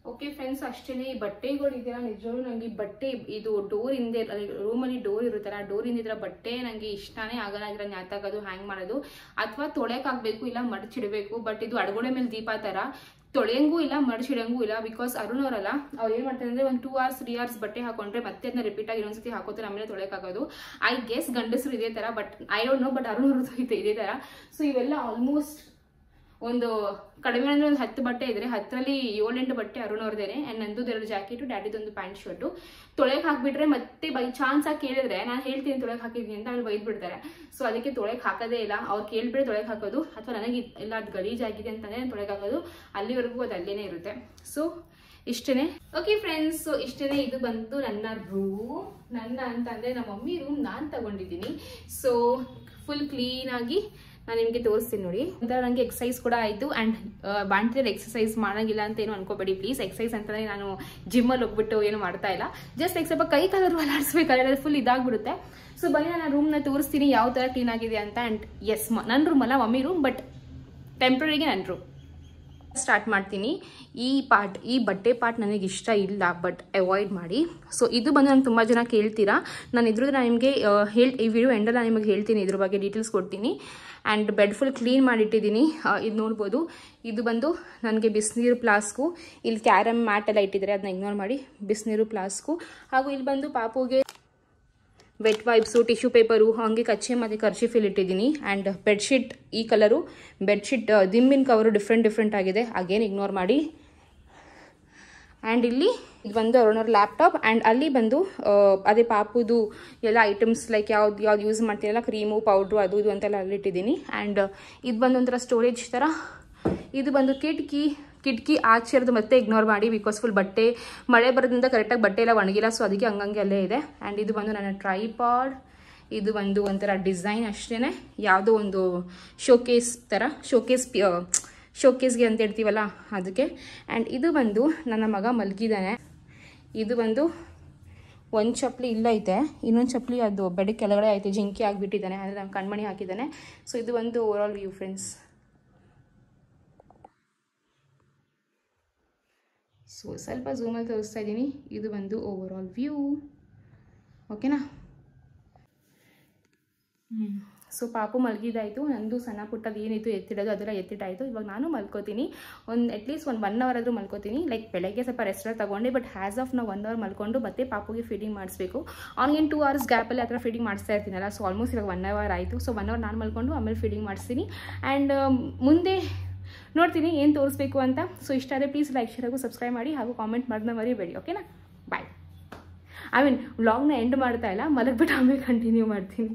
[SPEAKER 1] ಓಕೆ ಫ್ರೆಂಡ್ಸ್ ಅಷ್ಟೇನೆ ಈ ಬಟ್ಟೆಗಳು ಇದೆಯಲ್ಲ ನಿಜವಾಗ್ಲೂ ನಂಗೆ ಈ ಬಟ್ಟೆ ಇದು ಡೋರ್ ಹಿಂದೆ ರೂಮಲ್ಲಿ ಡೋರ್ ಇರುತ್ತಲ್ಲ ಡೋರ್ ಹಿಂದಿದ್ರ ಬಟ್ಟೆ ನಂಗೆ ಇಷ್ಟನೇ ಆಗಲ್ಲ ಇದ್ರ ನ್ಯಾತಾಗೋದು ಹ್ಯಾಂಗ್ ಮಾಡೋದು ಅಥವಾ ತೊಳೆಕ್ ಆಗ್ಬೇಕು ಇಲ್ಲ ಮಡಚಿಡಬೇಕು ಬಟ್ ಇದು ಅಡಗೋಡೆ ಮೇಲೆ ದೀಪ ತರ ತೊಳೆಯಂಗೂ ಇಲ್ಲ ಮಡಚಿಡಂಗೂ ಇಲ್ಲ ಬಿಕಾಸ್ ಅರುಣ್ ಅವರಲ್ಲ ಅವ್ರು ಏನ್ ಮಾಡ್ತಾರೆ ಅಂದ್ರೆ ಒಂದು ಟೂ ಅವರ್ಸ್ ತ್ರೀ ಅವರ್ಸ್ ಬಟ್ಟೆ ಹಾಕೊಂಡ್ರೆ ಮತ್ತೆ ಅದನ್ನ ರಿಪೀಟ್ ಆಗಿ ಇನ್ನೊಂದ್ಸತಿ ಹಾಕೋತಾರೆ ಆಮೇಲೆ ತೊಳೆಕಾಗೋದು ಐ ಗೆಸ್ ಗಂಡಸರು ಇದೇ ತರ but I don't know but Arun ಅವ್ರದ್ದು ಇದೆ ಇದೇ ತರ ಸೊ ಇವೆಲ್ಲ ಆಲ್ಮೋಸ್ಟ್ ಒಂದು ಕಡಿಮೆ ಅಂದ್ರೆ ಒಂದು ಹತ್ತು ಬಟ್ಟೆ ಇದ್ರೆ ಹತ್ತರಲ್ಲಿ ಏಳೆಂಟು ಬಟ್ಟೆ ಅರುಣ್ ಅವ್ರದೇನೆ ಅಂಡ್ ನಂದು ಎರಡು ಜಾಕೆಟು ಡ್ಯಾಡಿದೊಂದು ಪ್ಯಾಂಟ್ ಶರ್ಟು ತೊಳೆಕ್ ಹಾಕ್ಬಿಟ್ರೆ ಮತ್ತೆ ಬೈ ಚಾನ್ಸ್ ಆಗಿ ಕೇಳಿದ್ರೆ ನಾನು ಹೇಳ್ತೀನಿ ತೊಳೆಕ್ ಹಾಕಿದ್ದೀನಿ ಅಂತ ಅವ್ರು ಬೈದ್ ಬಿಡ್ತಾರೆ ಸೊ ಅದಕ್ಕೆ ತೊಳೆಕ್ ಹಾಕೋದೇ ಇಲ್ಲ ಅವ್ರು ಕೇಳ್ಬಿಟ್ರೆ ತೊಳೆಕ್ ಹಾಕೋದು ಅಥವಾ ನನಗೆ ಇದ್- ಇಲ್ಲ ಅದು ಗಲೀಜಾಗಿದೆ ಅಂತಂದ್ರೆ ತೊಳೆಕ್ ಹಾಕೋದು ಅಲ್ಲಿವರೆಗೂ ಅದು ಅಲ್ಲೇನೆ ಇರುತ್ತೆ ಸೊ ಇಷ್ಟೇನೆ ಓಕೆ ಫ್ರೆಂಡ್ಸ್ ಸೊ ಇಷ್ಟೇನೆ ಇದು ಬಂತು ನನ್ನ ರೂಮ್ ನನ್ನ ಅಂತಂದ್ರೆ ನಮ್ಮ ಮಮ್ಮಿ ರೂಮ್ ನಾನು ತಗೊಂಡಿದ್ದೀನಿ ಸೊ ಫುಲ್ ಕ್ಲೀನ್ ಆಗಿ ನಾನು ನಿಮಗೆ ತೋರಿಸ್ತೀನಿ ನೋಡಿ ಒಂಥರ ನನಗೆ ಎಕ್ಸಸೈಸ್ ಕೂಡ ಆಯಿತು ಆ್ಯಂಡ್ ಬಾಣ್ತಿಯಲ್ಲಿ ಎಕ್ಸಸೈಸ್ ಮಾಡೋಂಗಿಲ್ಲ ಅಂತ ಏನು ಅನ್ಕೋಬೇಡಿ ಪ್ಲೀಸ್ ಎಕ್ಸಸೈಸ್ ಅಂತಂದರೆ ನಾನು ಜಿಮ್ಮಲ್ಲಿ ಹೋಗ್ಬಿಟ್ಟು ಏನು ಮಾಡ್ತಾ ಇಲ್ಲ ಜಸ್ಟ್ ಎಕ್ ಸ್ವಲ್ಪ ಕೈ ಕಾಲರು ಅಲ್ಲಾಡಿಸ್ಬೇಕಾದ್ರೆ ಫುಲ್ ಇದಾಗ್ಬಿಡುತ್ತೆ ಸೊ ಬನ್ನಿ ನಾನು ರೂಮ್ನ ತೋರಿಸ್ತೀನಿ ಯಾವ ಥರ ಕ್ಲೀನ್ ಆಗಿದೆ ಅಂತ ಆ್ಯಂಡ್ ಎಸ್ ನನ್ನ ರೂಮ್ ಅಲ್ಲ ಮಮ್ಮಿ ರೂಮ್ ಬಟ್ ಟೆಂಪ್ರರಿಗೆ ನನ್ನ ರೂಮ್ ಸ್ಟಾರ್ಟ್ ಮಾಡ್ತೀನಿ ಈ ಪಾರ್ಟ್ ಈ ಬಟ್ಟೆ ಪಾರ್ಟ್ ನನಗೆ ಇಷ್ಟ ಇಲ್ಲ ಬಟ್ ಅವಾಯ್ಡ್ ಮಾಡಿ ಸೊ ಇದು ಬಂದು ನಂಗೆ ತುಂಬ ಜನ ಕೇಳ್ತೀರಾ ನಾನು ಇದ್ರದ್ದು ನಾನು ನಿಮಗೆ ಹೇಳಿ ಈ ವಿಡಿಯೋ ಎಂಡಲ್ಲಿ ನಾನು ನಿಮಗೆ ಹೇಳ್ತೀನಿ ಇದ್ರ ಬಗ್ಗೆ ಡೀಟೇಲ್ಸ್ ಕೊಡ್ತೀನಿ ಆ್ಯಂಡ್ ಬೆಡ್ ಫುಲ್ ಕ್ಲೀನ್ ಮಾಡಿಟ್ಟಿದ್ದೀನಿ ಇದು ನೋಡ್ಬೋದು ಇದು ಬಂದು ನನಗೆ ಬಿಸಿನೀರು ಫ್ಲಾಸ್ಕು ಇಲ್ಲಿ ಕ್ಯಾರಮ್ ಮ್ಯಾಟ್ ಎಲ್ಲ ಇಟ್ಟಿದ್ದಾರೆ ಅದನ್ನ ಇಗ್ನೋರ್ ಮಾಡಿ ಬಿಸಿನೀರು ಫ್ಲಾಸ್ಕು ಹಾಗೂ ಇಲ್ಲಿ ಬಂದು ಪಾಪುಗೆ ವೆಟ್ ವೈಪ್ಸು ಟಿಶ್ಯೂ ಪೇಪರು ಹಾಗೆ ಕಚ್ಚೆ ಮತ್ತು ಕರ್ಚಿಫಿಲ್ ಇಟ್ಟಿದ್ದೀನಿ ಆ್ಯಂಡ್ ಬೆಡ್ಶೀಟ್ ಈ ಕಲರು ಬೆಡ್ಶೀಟ್ ದಿಂಬಿನ ಕವರು ಡಿಫ್ರೆಂಟ್ ಡಿಫ್ರೆಂಟ್ ಆಗಿದೆ ಅಗೇನ್ ಇಗ್ನೋರ್ ಮಾಡಿ ಆ್ಯಂಡ್ ಇಲ್ಲಿ ಇದು ಬಂದು ಅರುಣವ್ರ ಲ್ಯಾಪ್ಟಾಪ್ ಆ್ಯಂಡ್ ಅಲ್ಲಿ ಬಂದು ಆ, ಅದೇ ಪಾಪುದು ಎಲ್ಲ ಐಟಮ್ಸ್ ಲೈಕ್ ಯಾವ್ದು ಯಾವ್ದು ಯೂಸ್ ಮಾಡ್ತೀರಲ್ಲ ಕ್ರೀಮು ಪೌಡ್ರು ಅದು ಇದು ಅಂತೆಲ್ಲ ಅಲ್ಲಿ ಇಟ್ಟಿದ್ದೀನಿ ಆ್ಯಂಡ್ ಇದು ಬಂದು ಒಂಥರ ಸ್ಟೋರೇಜ್ ಥರ ಇದು ಬಂದು ಕಿಟಕಿ ಕಿಟಕಿ ಆಚೆರದು ಮತ್ತೆ ಇಗ್ನೋರ್ ಮಾಡಿ ಬಿಕಾಸ್ ಫುಲ್ ಬಟ್ಟೆ ಮಳೆ ಬರೋದ್ರಿಂದ ಕರೆಕ್ಟಾಗಿ ಬಟ್ಟೆ ಎಲ್ಲ ಒಣಗಿಲ್ಲ ಸೊ ಅದಕ್ಕೆ ಹಂಗಂಗೆ ಅಲ್ಲೇ ಇದೆ ಆ್ಯಂಡ್ ಇದು ಬಂದು ನನ್ನ ಟ್ರೈಪಾಡ್ ಇದು ಬಂದು ಒಂಥರ ಡಿಸೈನ್ ಅಷ್ಟೇ ಯಾವುದೋ ಒಂದು ಶೋಕೇಸ್ ಥರ ಶೋಕೇಸ್ ಶೋಕೇಸ್ಗೆ ಅಂತ ಇರ್ತೀವಲ್ಲ ಅದಕ್ಕೆ ಆ್ಯಂಡ್ ಇದು ಬಂದು ನನ್ನ ಮಗ ಮಲಗಿದ್ದಾನೆ ಇದು ಬಂದು ಒಂದು ಚಪ್ಪಲಿ ಇಲ್ಲೈತೆ ಇನ್ನೊಂದು ಚಪ್ಪಲಿ ಅದು ಬೆಡ್ ಕೆಳಗಡೆ ಐತೆ ಜಿಂಕಿ ಆಗಿಬಿಟ್ಟಿದ್ದಾನೆ ಅಂದರೆ ನಾನು ಕಣ್ಮಣಿ ಹಾಕಿದ್ದಾನೆ ಸೊ ಇದು ಒಂದು overall view friends so ಸ್ವಲ್ಪ ಝೂಮಲ್ಲಿ ತೋರಿಸ್ತಾ ಇದ್ದೀನಿ ಇದು ಬಂದು ಓವರ್ ಆಲ್ ವ್ಯೂ ಓಕೆನಾ ಸೊ ಪಾಪು ಮಲಗಿದಾಯಿತು ನಂದು ಸಣ್ಣ ಪುಟ್ಟದ್ದು ಏನಿತ್ತು ಎತ್ತಿಡೋದು ಅದೆಲ್ಲ ಎತ್ತಿಟ್ಟಾಯಿತು ಇವಾಗ ನಾನು ಮಲ್ಕೋತೀನಿ ಒಂದು ಅಟ್ಲೀಸ್ಟ್ ಒಂದು ಒನ್ ಅವರ್ ಆದರೂ ಮಲ್ಕೋತೀನಿ ಲೈಕ್ ಬೆಳಗ್ಗೆ ಸ್ವಲ್ಪ ರೆಸ್ಟ್ ತಗೊಂಡೆ ಬಟ್ ಹ್ಯಾಸ್ ಆಫ್ ನಾವು ಒನ್ ಅವರ್ ಮಲ್ಕೊಂಡು ಮತ್ತೆ ಪಾಪುಗೆ ಫೀಡಿಂಗ್ ಮಾಡಿಸ್ಬೇಕು ಅವ್ನಿಗೇನು ಟೂ ಅವರ್ಸ್ ಗ್ಯಾಪಲ್ಲಿ ಆ ಥರ ಫೀಡಿಂಗ್ ಮಾಡಿಸ್ತಾ ಇರ್ತೀನಲ್ಲ ಸೊ ಆಲ್ಮೋಸ್ಟ್ ಇವಾಗ ಒನ್ ಅವರ್ ಆಯಿತು ಸೊ ಒನ್ ಅವರ್ ನಾನು ಮಲ್ಕೊಂಡು ಆಮೇಲೆ ಫೀಡಿಂಗ್ ಮಾಡಿಸ್ತೀನಿ ಆ್ಯಂಡ್ ಮುಂದೆ ನೋಡ್ತೀನಿ ಏನು ತೋರಿಸ್ಬೇಕು ಅಂತ ಸೊ ಇಷ್ಟ ಆದರೆ ಪ್ಲೀಸ್ ಲೈಕ್ ಶೇರ್ ಹಾಗೂ ಸಬ್ಸ್ಕ್ರೈಬ್ ಮಾಡಿ ಹಾಗೂ ಕಾಮೆಂಟ್ ಮಾಡೋದನ್ನ ಮರಿಬೇಡಿ ಓಕೆನಾ ಬಾಯ್ ಐ ಮೀನ್ ವ್ಲಾಗ್ನ ಎಂಡ್ ಮಾಡ್ತಾ ಇಲ್ಲ ಮಲಗ್ಬಿಟ್ಟು ಆಮೇಲೆ ಕಂಟಿನ್ಯೂ ಮಾಡ್ತೀನಿ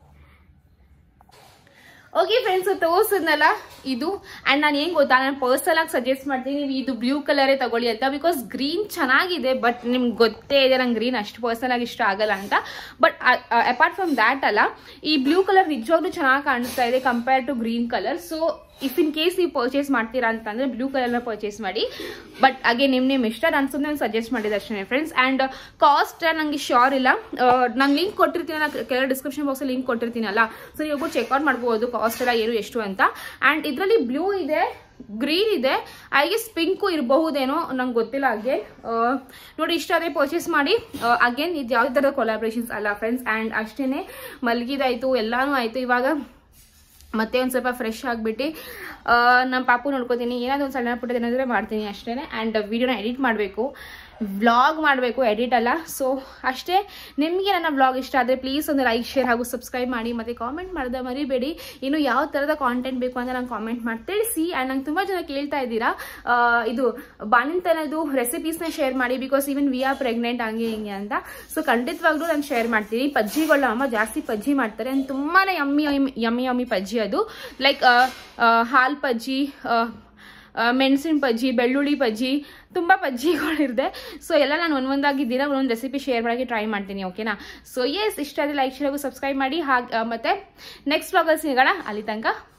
[SPEAKER 1] ಓಕೆ ಫ್ರೆಂಡ್ಸ್ ತೋರಿಸಿದ್ನಲ್ಲ ಇದು ಆ್ಯಂಡ್ ನಾನು ಏನು ಗೊತ್ತಾ ನಾನು ಪರ್ಸನಲ್ ಆಗಿ ಸಜೆಸ್ಟ್ ಮಾಡ್ತೀನಿ ನೀವು ಇದು ಬ್ಲೂ ಕಲರೇ ತಗೊಳ್ಳಿ ಅಂತ ಬಿಕಾಸ್ ಗ್ರೀನ್ ಚೆನ್ನಾಗಿದೆ ಬಟ್ ನಿಮ್ಗೆ ಗೊತ್ತೇ ಇದೆ ನಂಗೆ ಗ್ರೀನ್ ಅಷ್ಟು ಪರ್ಸನಲ್ ಆಗಿ ಇಷ್ಟ ಆಗಲ್ಲ ಅಂತ ಬಟ್ ಅಪಾರ್ಟ್ ಫ್ರಮ್ ದ್ಯಾಟ್ ಅಲ್ಲ ಈ ಬ್ಲೂ ಕಲರ್ ನಿಜವಾಗ್ಲೂ ಚೆನ್ನಾಗಿ ಕಾಣಿಸ್ತಾ ಇದೆ compare to green colour so if in case ನೀವು ಪರ್ಚೇಸ್ ಮಾಡ್ತೀರಾ ಅಂತಂದ್ರೆ ಬ್ಲೂ ಕಲರ್ನ ಪರ್ಚೇಸ್ ಮಾಡಿ ಬಟ್ ಹಾಗೆ ನಿಮ್ಮ ನಿಮ್ಮ ಇಷ್ಟ ನಾನು ಸುಮ್ಮನೆ ಸಜೆಸ್ಟ್ ಮಾಡಿದೆ ಅಷ್ಟೇ ಫ್ರೆಂಡ್ಸ್ ಆ್ಯಂಡ್ ಕಾಸ್ಟ್ ನನಗೆ ಶೋರ್ ಇಲ್ಲ ನಾನು ಲಿಂಕ್ ಕೊಟ್ಟಿರ್ತೀನಿ ನಾನು ಕೆಳಗೆ ಡಿಸ್ಕ್ರಿಪ್ಷನ್ ಬಾಕ್ಸಲ್ಲಿ ಲಿಂಕ್ ಕೊಟ್ಟಿರ್ತೀನಲ್ಲ ಸೊ ನೀವು ಹೋಗ್ಬಿಟ್ಟು ಚೆಕ್ಔಟ್ ಮಾಡ್ಬೋದು ಕಾಸ್ಟ್ ಎಲ್ಲ ಏನು ಎಷ್ಟು ಅಂತ ಆ್ಯಂಡ್ ಇದರಲ್ಲಿ ಬ್ಲೂ ಇದೆ ಗ್ರೀನ್ ಇದೆ ಐ ಗೆಸ್ ಪಿಂಕು ಇರಬಹುದೇನೋ ನಂಗೆ ಗೊತ್ತಿಲ್ಲ ಅಗೇನ್ ನೋಡಿ ಇಷ್ಟ ಅದೇ ಪರ್ಚೇಸ್ ಮಾಡಿ ಅಗೇನ್ ಇದು ಯಾವುದೇ ಥರದ ಕೊಲಾಬ್ರೇಷನ್ಸ್ ಅಲ್ಲ ಫ್ರೆಂಡ್ಸ್ ಆ್ಯಂಡ್ ಅಷ್ಟೇ ಮಲಗಿದಾಯ್ತು ಎಲ್ಲಾನು ಆಯಿತು ಇವಾಗ ಮತ್ತೆ ಒಂದು ಸ್ವಲ್ಪ ಫ್ರೆಶ್ ಆಗಿಬಿಟ್ಟು ನಮ್ಮ ಪಾಪು ನೋಡ್ಕೋತೀನಿ ಏನಾದ್ರು ಒಂದು ಸಣ್ಣ ಪುಟ್ಟದ ಏನಾದರೂ ಮಾಡ್ತೀನಿ ಅಷ್ಟೇ ಆ್ಯಂಡ್ ವಿಡಿಯೋನ ಎಡಿಟ್ ಮಾಡಬೇಕು ವ್ಲಾಗ್ ಮಾಡಬೇಕು ಎಡಿಟ್ ಅಲ್ಲ ಸೊ ಅಷ್ಟೇ ನಿಮಗೆ ನನ್ನ ವ್ಲಾಗ್ ಇಷ್ಟ ಆದರೆ ಪ್ಲೀಸ್ ಒಂದು ಲೈಕ್ ಶೇರ್ ಹಾಗೂ ಸಬ್ಸ್ಕ್ರೈಬ್ ಮಾಡಿ ಮತ್ತು ಕಾಮೆಂಟ್ ಮಾಡ್ದೆ ಮರಿಬೇಡಿ ಇನ್ನು ಯಾವ ಥರದ ಕಾಂಟೆಂಟ್ ಬೇಕು ಅಂತ ನಂಗೆ ಕಾಮೆಂಟ್ ಮಾಡಿ ತಿಳಿಸಿ ಆ್ಯಂಡ್ ನಂಗೆ ತುಂಬ ಜನ ಕೇಳ್ತಾ ಇದ್ದೀರಾ ಆ, ಇದು ಬಾಣಿಂತನದು ರೆಸಿಪೀಸ್ನ ಶೇರ್ ಮಾಡಿ because even we are pregnant ಹಂಗೆ ಹಿಂಗೆ ಅಂತ ಸೊ ಖಂಡಿತವಾಗ್ಲೂ ನಾನು ಶೇರ್ ಮಾಡ್ತೀನಿ ಪಜ್ಜಿಗಳು ಅಮ್ಮ ಜಾಸ್ತಿ ಪಜ್ಜಿ ಮಾಡ್ತಾರೆ and ತುಂಬಾನೇ ಯಮ್ಮಿ ಯಮ್ಮಿ ಯಮ್ಮಿ ಪಜ್ಜಿ ಅದು ಲೈಕ್ ಹಾಲ್ ಪಜ್ಜಿ ಮೆಣಸಿನ ಪಜ್ಜಿ ಬೆಳ್ಳುಳ್ಳಿ ಪಜ್ಜಿ ತುಂಬ ಪಜ್ಜಿಗಳಿದೆ ಸೊ ಎಲ್ಲ ನಾನು ಒಂದೊಂದಾಗಿ ದಿನ ಒಂದೊಂದು ರೆಸಿಪಿ ಶೇರ್ ಮಾಡೋಕ್ಕೆ ಟ್ರೈ ಮಾಡ್ತೀನಿ ಓಕೆನಾ ಸೊ ಎಸ್ ಇಷ್ಟ ಆದರೆ ಲೈಕ್ ಶೇರ್ ಹಾಗೂ ಸಬ್ಸ್ಕ್ರೈಬ್ ಮಾಡಿ ಹಾಗೆ ಮತ್ತೆ ನೆಕ್ಸ್ಟ್ ವ್ಲಾಗಲ್ಲಿ ಸಿಗೋಣ ಅಲ್ಲಿ ತನಕ